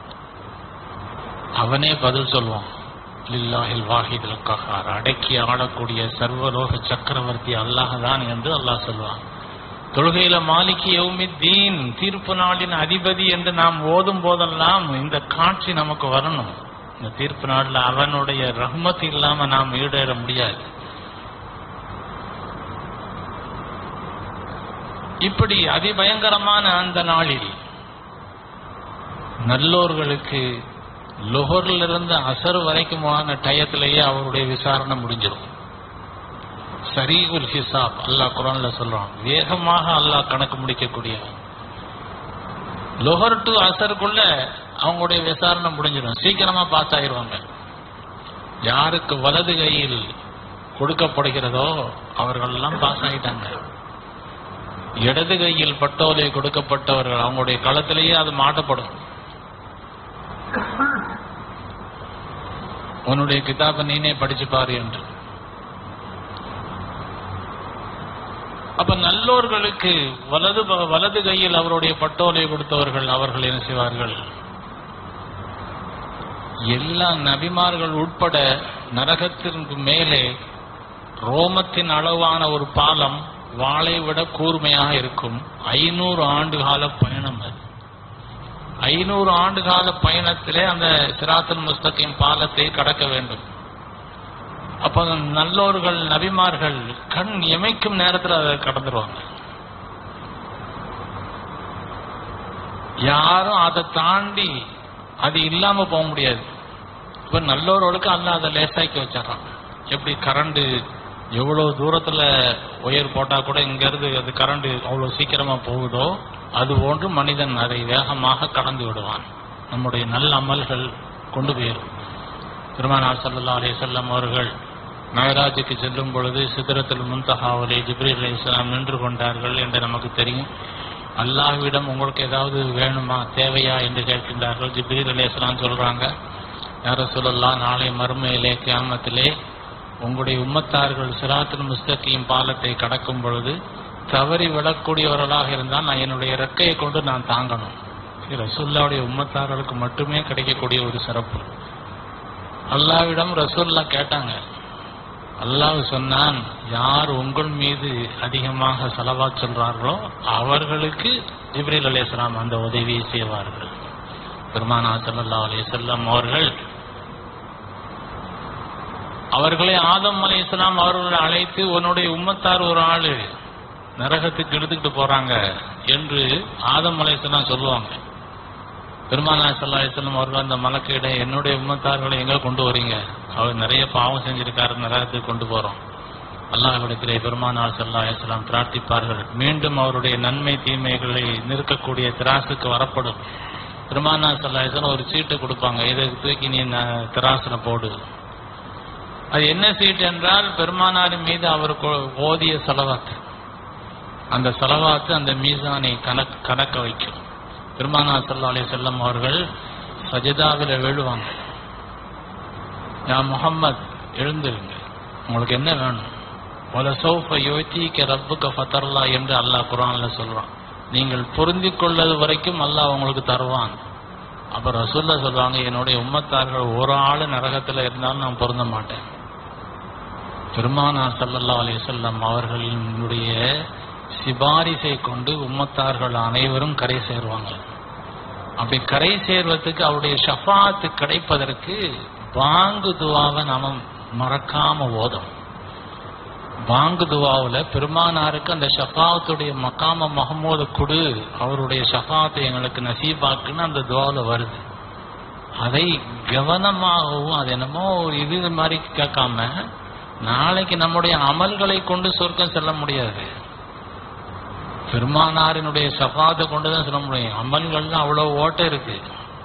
S1: அவனே பதில் சொல்வான் லில்லாஹில் வாஹிதில் கஹ்ஹார் அடக்கி ஆடக்கூடிய சர்வலோக சக்கரவர்த்தி அல்லாஹ் தான் என்று அல்லாஹ் சொல்வான் தொழுகையில மாலிகி யௌமி தீன் தீர்ப்பு நாளின் அதிபதி என்று நாம் ஓதும் போதெல்லாம் இந்த காட்சி நமக்கு வரணும் இந்த தீர்ப்பு நாளில் அவனுடைய ரஹ்மத் இல்லாம நாம் ஈடேற முடியாது இப்படி அதிபயங்கரமான அந்த நாளில் நல்லோர்களுக்கு லொஹர்ல இருந்து அசர் வரைக்குமான டயத்திலேயே அவருடைய விசாரணை முடிஞ்சிடும் சரீகுல் ஹிசாப் அல்லாஹ் குரான்ல சொல்றான் வேகமாக அல்லாஹ் கணக்கு முடிக்கக்கூடிய லொஹர் டு அசருக்குள்ள அவங்களுடைய விசாரணை முடிஞ்சிடும் சீக்கிரமா பாஸ் ஆயிருவாங்க யாருக்கு வலது கையில் கொடுக்கப்படுகிறதோ அவர்கள் எல்லாம் பாஸ் ஆகிட்டாங்க இடது கையில் பட்டோலை கொடுக்கப்பட்டவர்கள் அவங்களுடைய களத்திலேயே அது மாட்டப்படும் உன்னுடைய கிதாபை நீனே படிச்சு பாரு என்று அப்ப நல்லோர்களுக்கு வலது ப- வலது கையில் அவருடைய பட்டோலை கொடுத்தவர்கள் அவர்கள் என்ன செய்வார்கள் எல்லா நபிமார்கள் உட்பட நரகத்திற்கு மேலே ரோமத்தின் அளவான ஒரு பாலம் வாளை விட கூர்மையாக இருக்கும் ஐநூறு ஆண்டு கால பயணம் அது ஐநூறு ஆண்டு கால பயணத்திலே அந்த சிராத்துல் முஸ்தகிம் பாலத்தை கடக்க வேண்டும் அப்ப அந்த நல்லோர்கள் நபிமார்கள் கண் இமைக்கும் நேரத்தில் அதை கடந்துருவாங்க யாரும் அதை தாண்டி அது இல்லாம போக முடியாது இப்ப நல்லோர்களுக்கு அல்ல அதை லேசாக்கி வச்சிடறான் எப்படி கரண்ட் எவ்வளவு தூரத்துல ஒயர் போட்டா கூட இங்க இருந்து அது கரண்ட் அவ்வளவு சீக்கிரமா போகுதோ அது போன்று மனிதன் அதை வேகமாக கடந்து விடுவான் நம்முடைய நல்ல அமல்கள் கொண்டு போயிடும் பெருமானார் ஸல்லல்லாஹு அலைஹி வஸல்லம் அவர்கள் மகராஜுக்கு செல்லும் பொழுது சிதறத்தில் முன்தகாவலே ஜிப்ரீல் அலைஹி இஸ்லாம் நின்று கொண்டார்கள் என்று நமக்கு தெரியும் அல்லாஹ்விடம் உங்களுக்கு ஏதாவது வேணுமா தேவையா என்று கேட்கின்றார்கள் ஜிப்ரீல் அலைஹி இஸ்லாம் சொல்றாங்க யார சொல்லலாம் நாளை மறுமையிலே கியாமத்திலே உங்களுடைய உம்மத்தார்கள் சிராத்துல் முஸ்தகியும் பாலத்தை கடக்கும் பொழுது தவறி விடக்கூடியவர்களாக இருந்தால் நான் என்னுடைய இறக்கையை கொண்டு நான் தாங்கணும் இது ரசூல்லாவுடைய உம்மத்தார்களுக்கு மட்டுமே கிடைக்கக்கூடிய ஒரு சிறப்பு அல்லாவிடம் ரசூல்லா கேட்டாங்க அல்லாஹ் சொன்னான் யார் உங்கள் மீது அதிகமாக செலவா சொல்றார்களோ அவர்களுக்கு ஜிப்ரீல் அலைஹிஸ்ஸலாம் அந்த உதவியை செய்வார்கள் பெருமானா ஸல்லல்லாஹு அலைஹி வஸல்லம் அவர்கள் அவர்களை ஆதம் அலைஹிஸ்ஸலாம் அவர்களை அழைத்து உன்னுடைய உம்மத்தார் ஒரு ஆளு நரகத்துக்கு எடுத்துக்கிட்டு போறாங்க என்று ஆதம் அலைஹிஸ்ஸலாம் சொல்லுவாங்க பெருமானா ஸல்லல்லாஹு அலைஹி வஸல்லம் அவர்கள் அந்த மலக்கிட என்னுடைய உம்மத்தார்களை எங்க கொண்டு வரீங்க அவர் நிறைய பாவம் செஞ்சிருக்காரு நரகத்துக்கு கொண்டு போறோம் அல்லாஹ்விடத்திலே பெருமானார் ஸல்லல்லாஹு அலைஹி வஸல்லம் பிரார்த்திப்பார்கள் மீண்டும் அவருடைய நன்மை தீமைகளை நிற்கக்கூடிய திராசுக்கு வரப்படும் பெருமானார் ஸல்லல்லாஹு அலைஹி வஸல்லம் ஒரு சீட்டு கொடுப்பாங்க இதை தூக்கி நீ ந- திராசுல போடு அது என்ன சீட் என்றால் பெருமானாரின் மீது அவர் கொ- ஓதிய செலவாத்து அந்த செலவாத்து அந்த மீசானை கணக்கு கணக்க வைக்கும் பெருமானார் ஸல்லல்லாஹு அலைஹி வஸல்லம் அவர்கள் சஜிதாவில் விழுவாங்க யா முஹம்மத் எழுந்திருங்க உங்களுக்கு என்ன வேணும் வலசௌஃப யோத்திக்க ரப்புக்க ஃபதர்லா என்று அல்லாஹ் குரான்ல சொல்றான் நீங்கள் பொருந்திக் கொள்ளது வரைக்கும் அல்லாஹ் உங்களுக்கு தருவான் அப்ப ரசூல்லா சொல்றாங்க என்னுடைய உம்மத்தார்கள் ஒரு ஆள் நரகத்துல இருந்தாலும் நான் பொருந்த மாட்டேன் பெருமானார் ஸல்லல்லாஹு அலைஹி வஸல்லம் அவர்களினுடைய சிபாரிசை கொண்டு உம்மத்தார்கள் அனைவரும் கரை சேருவாங்க அப்படி கரை சேர்வதற்கு அவருடைய ஷஃபாத்து கிடைப்பதற்கு பாங்கு துவாவை நாம மறக்காம ஓதும் பாங்கு துவாவுல பெருமானாருக்கு அந்த ஷஃபாத்துடைய மக்காம மஹமூத குடு அவருடைய ஷஃபாத்தை எங்களுக்கு நசீபாக்குன்னு அந்த துவாவுல வருது அதை கவனமாகவும் அது என்னமோ ஒரு இது மாதிரி கேட்காம நாளைக்கு நம்முடைய அமல்களை கொண்டு சொர்க்கம் செல்ல முடியாது பெருமானாரினுடைய சஃபாத்தை கொண்டு தான் சொல்ல முடியும் அமல்கள்ல அவ்வளவு ஓட்டம் இருக்கு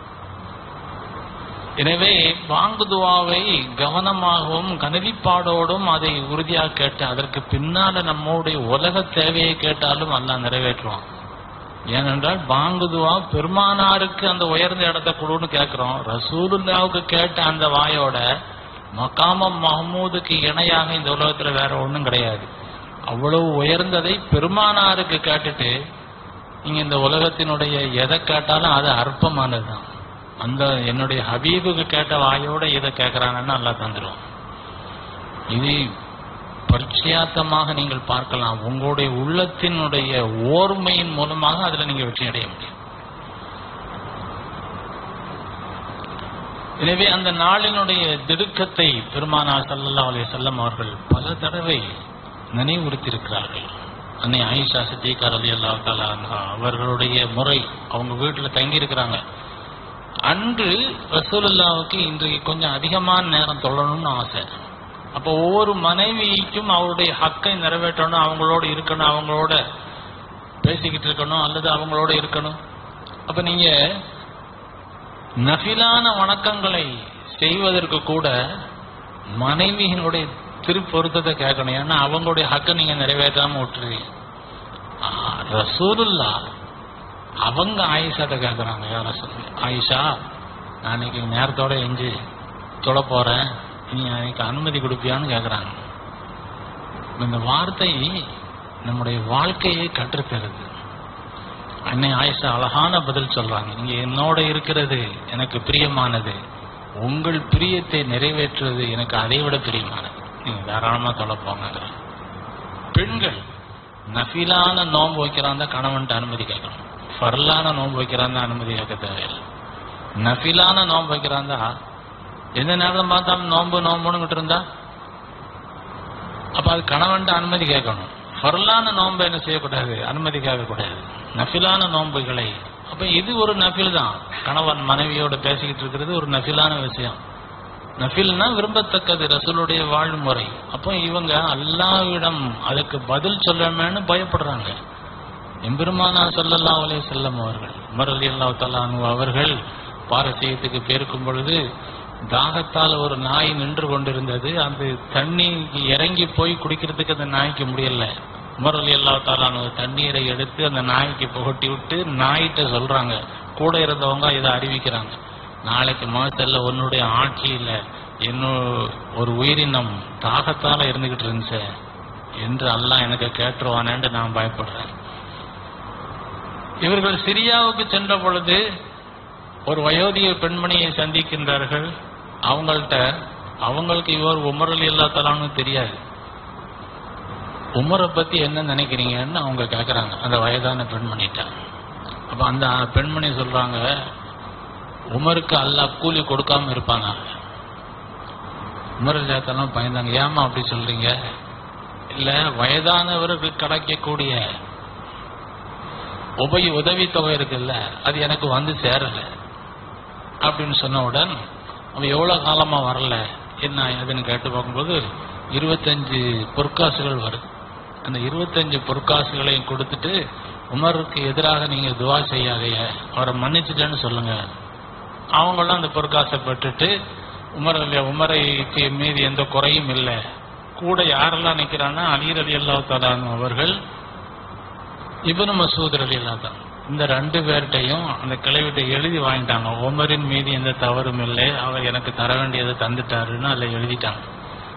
S1: எனவே பாங்கு துவாவை கவனமாகவும் கனதிப்பாடோடும் அதை உறுதியாக கேட்டு அதற்கு பின்னால நம்முடைய உலக தேவையை கேட்டாலும் அல்லாஹ் நிறைவேற்றுவான் ஏனென்றால் பாங்கு துவா பெருமானாருக்கு அந்த உயர்ந்த இடத்தை கொடுன்னு கேட்கிறோம் ரசூலுல்லாவுக்கு கேட்ட அந்த வாயோட மகாமம் மஹமூதுக்கு இணையாக இந்த உலகத்துல வேற ஒண்ணும் கிடையாது அவ்வளவு உயர்ந்ததை பெருமானாருக்கு கேட்டுட்டு நீங்க இந்த உலகத்தினுடைய எதை கேட்டாலும் அது அற்பமானதுதான் அந்த என்னுடைய ஹபீபுக்கு கேட்ட வாயோட இதை கேட்கறானன்னு நல்லா தந்துடும் இது பரிச்சயாத்தமாக நீங்கள் பார்க்கலாம் உங்களுடைய உள்ளத்தினுடைய ஓர்மையின் மூலமாக அதுல நீங்க வெற்றி அடைய முடியும் எனவே அந்த நாளினுடைய திடுக்கத்தை பெருமானார் ஸல்லல்லாஹு அலைஹி வஸல்லம் அவர்கள் பல தடவை நினைவுறுத்தியிருக்கிறார்கள் அன்னை ஆயிஷா சித்திகா ரலியல்லாஹு தஆலா அன்ஹா அவர்களுடைய முறை அவங்க வீட்டில் தங்கி இருக்கிறாங்க அன்று ரசூலுல்லாவுக்கு இன்றைக்கு கொஞ்சம் அதிகமான நேரம் தொழணும்னு ஆசை அப்போ ஒவ்வொரு மனைவிக்கும் அவருடைய ஹக்கை நிறைவேற்றணும் அவங்களோட இருக்கணும் அவங்களோட பேசிக்கிட்டு இருக்கணும் அல்லது அவங்களோட இருக்கணும் அப்ப நீங்க நஃபிலான வணக்கங்களை செய்வதற்கு கூட மனைவியினுடைய திருப்பொருத்தத்தை கேட்கணும் ஏன்னா அவங்களுடைய ஹக்கை நீங்க நிறைவேற்றாம விட்டுருவீங்க ஆ, ரசூலுல்லா அவங்க ஆயிஷாட்ட கேட்குறாங்க யார சொல்லி ஆயிஷா நான் இன்னைக்கு நேரத்தோட எஞ்சி தொழ போறேன் நீ எனக்கு அனுமதி கொடுப்பியான்னு கேட்குறாங்க இந்த வார்த்தை நம்முடைய வாழ்க்கையை கற்றுத்தருது அன்னை ஆயிஷா அழகான பதில் சொல்றாங்க நீங்க என்னோட இருக்கிறது எனக்கு பிரியமானது உங்கள் பிரியத்தை நிறைவேற்றுவது எனக்கு அதை விட பிரியமானது நீங்க தாராளமா தொலை போங்க பெண்கள் நஃபிலான நோன்பு வைக்கிறான் தான் கணவன்ட்டு அனுமதி கேட்கணும் ஃபர்லான நோன்பு வைக்கிறான் தான் அனுமதி கேட்க தேவையில்லை நஃபிலான நோன்பு வைக்கிறான் தான் எந்த நேரம் பார்த்தாலும் நோன்பு நோன்புன்னு இருந்தா அப்ப அது கணவன்ட்டு அனுமதி கேட்கணும் ஃபர்லான நோன்பு என்ன செய்யக்கூடாது அனுமதி கேட்கக்கூடாது நஃபிலான நோன்புகளை அப்ப இது ஒரு நஃபில் தான் கணவன் மனைவியோட பேசிக்கிட்டு இருக்கிறது ஒரு நஃபிலான விஷயம் நஃபில்னா விரும்பத்தக்கது ரசூலுடைய வாழ்முறை அப்போ இவங்க அல்லாவிடம் அதுக்கு பதில் சொல்லணும்னு பயப்படுறாங்க எம்பெருமானா ஸல்லல்லாஹு அலைஹி வஸல்லம் அவர்கள் உமர் ரலியல்லாஹு தஆலா அன்ஹு அவர்கள் பாரசீகத்துக்கு பேருக்கும் பொழுது தாகத்தால் ஒரு நாய் நின்று கொண்டிருந்தது அந்த தண்ணீருக்கு இறங்கி போய் குடிக்கிறதுக்கு அந்த நாய்க்கு முடியல உமர் ரலியல்லாஹு தஆலா அன்ஹு தண்ணீரை எடுத்து அந்த நாய்க்கு புகட்டி விட்டு நாய்கிட்ட சொல்றாங்க கூட இருந்தவங்க இதை அறிவிக்கிறாங்க நாளைக்கு மாசல்ல உன்னுடைய ஆட்சியில இன்னும் ஒரு உயிரினம் தாகத்தால இருந்துகிட்டு இருந்துச்சு என்று அல்லாஹ் எனக்கு கேட்டுருவானேன்னு நான் பயப்படுறேன் இவர்கள் சிரியாவுக்கு சென்ற பொழுது ஒரு வயோதிக பெண்மணியை சந்திக்கின்றார்கள் அவங்கள்ட்ட அவங்களுக்கு இவர் உமர் அலி அல்லா தலான்னு தெரியாது உமரை பத்தி என்ன நினைக்கிறீங்கன்னு அவங்க கேட்கறாங்க அந்த வயதான பெண்மணிட்ட அப்ப அந்த பெண்மணி சொல்றாங்க உமருக்கு அல்லாஹ் கூலி கொடுக்காம இருப்பாங்க உமர் அலியாத்தெல்லாம் பயந்தாங்க ஏமா அப்படி சொல்றீங்க இல்ல வயதானவருக்கு கிடைக்கக்கூடிய உபய உதவித்தொகை இருக்குல்ல அது எனக்கு வந்து சேரல அப்படின்னு சொன்னவுடன் அவன் எவ்வளவு காலமா வரல என்ன ஏதுன்னு கேட்டு பார்க்கும்போது இருபத்தஞ்சு பொற்காசுகள் வருது அந்த இருபத்தஞ்சு பொற்காசுகளையும் கொடுத்துட்டு உமருக்கு எதிராக நீங்க துவா செய்யாதீங்க அவரை மன்னிச்சுட்டேன்னு சொல்லுங்க அவங்களும் அந்த பொற்காசை பெற்றுட்டு உமர் அலி உமரைக்கு மீது எந்த குறையும் இல்லை கூட யாரெல்லாம் நிக்கிறான்னா அலீர் அலி அல்லா அவர்கள் இப்னு மசூத் ரலியல்லாஹு தான் இந்த ரெண்டு பேர்கிட்டையும் அந்த கிளைவிட்ட எழுதி வாங்கிட்டாங்க உமரின் மீது எந்த தவறும் இல்லை அவர் எனக்கு தர வேண்டியதை தந்துட்டாருன்னு அதில் எழுதிட்டாங்க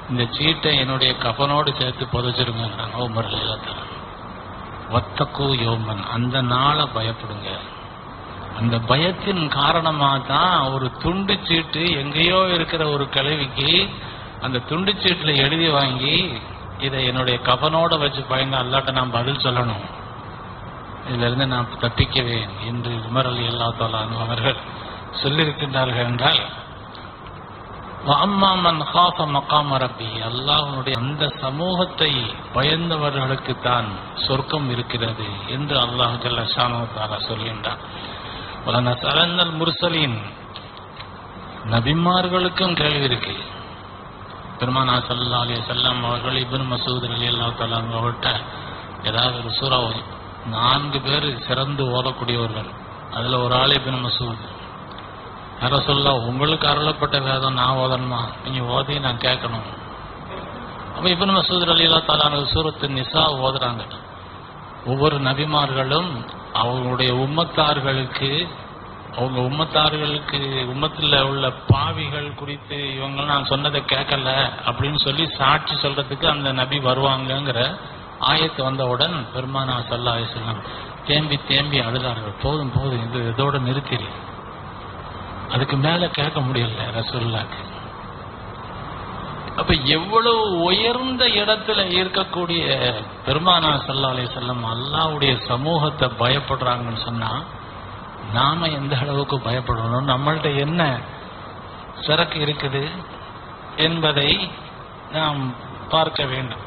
S1: இந்த சீட்டை என்னுடைய கபனோடு சேர்த்து புதைச்சிருங்கிறாங்க உமர் எல்லாத்தால ஒத்தக்கு யோமன் அந்த நாளை பயப்படுங்க அந்த பயத்தின் காரணமா தான் ஒரு துண்டு சீட்டு எங்கேயோ இருக்கிற ஒரு கிழவிக்கு அந்த துண்டு சீட்டுல எழுதி வாங்கி இதை என்னுடைய கபனோட வச்சு பயங்க அல்லாட்ட நான் பதில் சொல்லணும் இதுல இருந்து நான் தப்பிக்கவேன் என்று உமர் அலி அல்லா அவர்கள் சொல்லியிருக்கின்றார்கள் என்றால் அம்மாமன் ஹாஃப மக்காம ரப்பி அல்லாஹ்வுடைய அந்த சமூகத்தை பயந்தவர்களுக்கு தான் சொர்க்கம் இருக்கிறது என்று அல்லாஹ் ஜல்ல ஷானு சொல்கின்றான் சலந்தல் முர்சலின் நபிமார்களுக்கும் கேள்வி இருக்கு பெருமானா சல்லா அலி செல்லம் அவர்கள் இபின் மசூத் அலி அல்லா தலாம் அவர்கள்ட்ட ஏதாவது ஒரு சூறா ஓதி. நான்கு பேர் சிறந்து ஓதக்கூடியவர்கள் அதுல ஒரு ஆள் இபின் மசூத் யார சொல்ல உங்களுக்கு அருளப்பட்ட வேதம் நான் ஓதணுமா நீங்க ஓதி நான் கேட்கணும் அப்ப இபின் மசூத் அலி அல்லா தலான சூரத்து நிசா ஓதுறாங்க ஒவ்வொரு நபிமார்களும் அவங்களுடைய உம்மத்தார்களுக்கு அவங்க உம்மத்தார்களுக்கு உம்மத்தில் உள்ள பாவிகள் குறித்து இவங்க நான் சொன்னதை கேட்கல அப்படின்னு சொல்லி சாட்சி சொல்றதுக்கு அந்த நபி வருவாங்கங்கிற ஆயத்து வந்தவுடன் பெருமானா சல்லா அலிஸ்லாம் தேம்பி தேம்பி அழுதார்கள் போதும் போதும் இது இதோட நிறுத்திடு அதுக்கு மேல கேட்க முடியல ரசூல்லாக்கு அப்ப எவ்வளவு உயர்ந்த இடத்துல இருக்கக்கூடிய பெருமானா சல்லா அலி செல்லம் அல்லாவுடைய சமூகத்தை பயப்படுறாங்கன்னு சொன்னா நாம எந்த அளவுக்கு பயப்படணும் நம்மள்ட்ட என்ன சரக்கு இருக்குது என்பதை நாம் பார்க்க வேண்டும்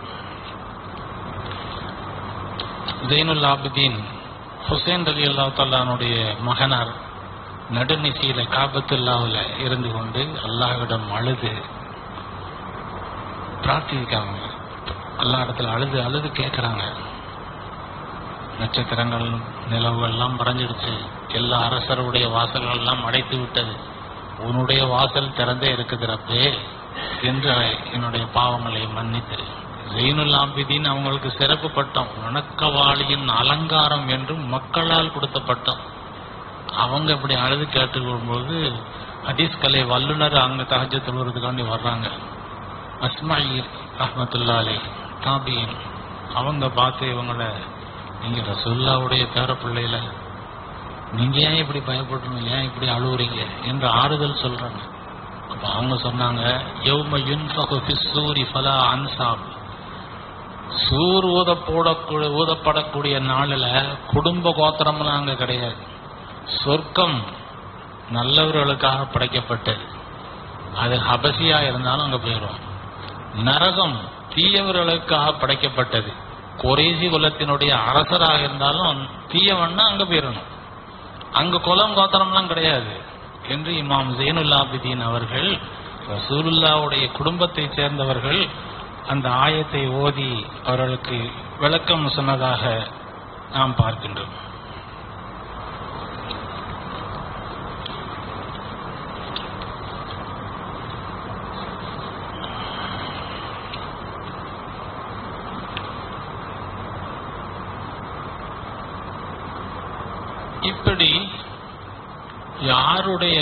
S1: ஜெயினுல் ஆபிதீன் ஹுசேன் அலி அல்லா தல்லானுடைய மகனார் நடுநிசையில காபத்துல்லாவில் இருந்து கொண்டு அல்லாஹ்விடம் அழுது பிரார்த்திக்காங்க எல்லா இடத்துல அழுது அழுது கேட்குறாங்க நட்சத்திரங்கள் நிலவுகள் எல்லாம் மறைஞ்சிடுச்சு எல்லா அரசருடைய வாசல்கள் எல்லாம் அடைத்து விட்டது உன்னுடைய வாசல் திறந்தே இருக்குது ரப்பே என்று என்னுடைய பாவங்களை மன்னித்து ஜெயினுல் ஆபிதீன் அவங்களுக்கு சிறப்பு பட்டம் வணக்கவாளியின் அலங்காரம் என்று மக்களால் கொடுத்த பட்டம் அவங்க இப்படி அழுது கேட்டுக்கொள்ளும்போது ஹதீஸ் கலை வல்லுனர் அங்க தகஜ தொழுறதுக்காண்டி வர்றாங்க அஸ்மாயில் ரஹமத்துல்லா அலி தாபியின் அவங்க பார்த்து இவங்கள நீங்க ரசுல்லாவுடைய பேர பிள்ளையில நீங்க ஏன் இப்படி பயப்படணும் ஏன் இப்படி அழுவுறீங்க என்று ஆறுதல் சொல்றாங்க அப்ப அவங்க சொன்னாங்க யௌம யுன்ஃபகு ஃபிஸ் சூரி ஃபலா அன்சாப் சூர் ஊத போடக்கூடிய ஊதப்படக்கூடிய நாளில் குடும்ப கோத்திரம்லாம் அங்க கிடையாது சொர்க்கம் நல்லவர்களுக்காக படைக்கப்பட்டது அது ஹபசியா இருந்தாலும் அங்க போயிடும் நரகம் தீயவர்களுக்காக படைக்கப்பட்டது குறைசி குலத்தினுடைய அரசராக இருந்தாலும் தீயவன்னா அங்க போயிடணும் அங்க குலம் கோத்திரம்லாம் கிடையாது என்று இமாம் ஜெயினுல் ஆபிதீன் அவர்கள் ரசூலுல்லாவுடைய குடும்பத்தைச் சேர்ந்தவர்கள் அந்த ஆயத்தை ஓதி அவர்களுக்கு விளக்கம் சொன்னதாக நாம் பார்க்கின்றோம் இப்படி யாருடைய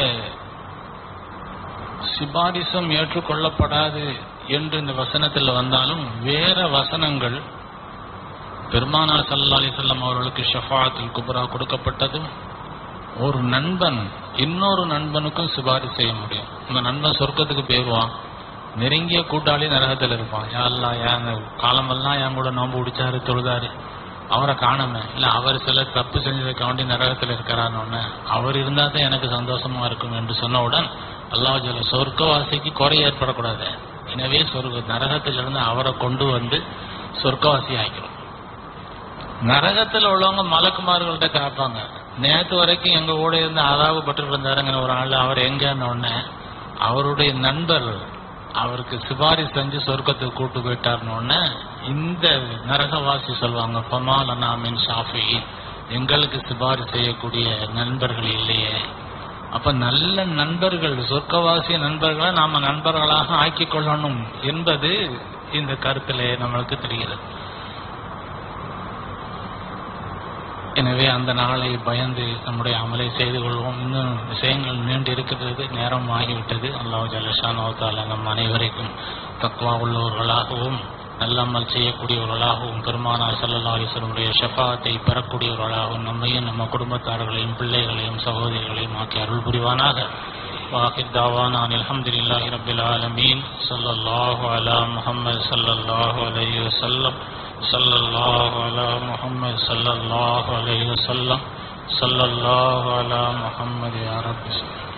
S1: சிபாரிசும் ஏற்றுக்கொள்ளப்படாது என்று இந்த வசனத்தில் வந்தாலும் வேற வசனங்கள் பெருமானா சல்லா அலிசல்லாம் அவர்களுக்கு ஷஃபாத்தில் குப்ரா கொடுக்கப்பட்டதும் ஒரு நண்பன் இன்னொரு நண்பனுக்கும் சிபாரிசு செய்ய முடியும் இந்த நண்பன் சொர்க்கத்துக்கு போயிடுவான் நெருங்கிய கூட்டாளி நரகத்தில் இருப்பான் யாரெல்லாம் ஏன் காலமெல்லாம் என் கூட நோம்பு பிடிச்சாரு தொழுதாரு அவரை காணாம இல்ல அவர் சில தப்பு செஞ்சதுக்கு வேண்டி நரகத்தில் இருக்கிறான்னு அவர் இருந்தா தான் எனக்கு சந்தோஷமா இருக்கும் என்று சொன்னவுடன் அல்லாஹ் ஜல்ல சொர்க்கவாசிக்கு குறை ஏற்படக்கூடாது எனவே சொர்க்க நரகத்திலிருந்து அவரை கொண்டு வந்து சொர்க்கவாசி ஆக்கிறோம் நரகத்தில் உள்ளவங்க மலக்குமார்கள்ட்ட கேட்பாங்க நேத்து வரைக்கும் எங்க கூட இருந்து அதாவது பட்டு இருந்தாருங்கிற ஒரு ஆள் அவர் எங்கன்னு உடனே அவருடைய நண்பர் அவருக்கு சிபாரி செஞ்சு சொர்க்கத்துக்கு கூட்டு போயிட்டாருன்னு உடனே இந்த நரகவாசி சொல்லுவாங்க ஃபமால் அனாமின் ஷாஃபி எங்களுக்கு சிபாரி செய்யக்கூடிய நண்பர்கள் இல்லையே அப்ப நல்ல நண்பர்கள் சொர்க்கவாசிய நண்பர்களை நாம நண்பர்களாக ஆக்கிக் கொள்ளணும் என்பது இந்த கருத்திலே நம்மளுக்கு தெரிகிறது எனவே அந்த நாளை பயந்து நம்முடைய அமலை செய்து கொள்வோம் இன்னும் விஷயங்கள் நீண்டு இருக்கிறது நேரம் ஆகிவிட்டது அல்லாஹ் ஜல்லஷானோத்தால நம் அனைவரைக்கும் தக்குவா உள்ளவர்களாகவும் நல்லமல் செய்யக்கூடியவர்களாகவும் பெருமானார் சல்லல்லா அலிஸ்வரனுடைய ஷஃபாத்தை பெறக்கூடியவர்களாகவும் நம்மையும் நம்ம குடும்பத்தார்களையும் பிள்ளைகளையும் சகோதரிகளையும் ஆக்கி அருள் புரிவானாக واخر دعوانا ان الحمد لله رب العالمين صلى الله على محمد صلى الله عليه وسلم صلى الله على محمد صلى الله عليه وسلم صلى الله على محمد يا رب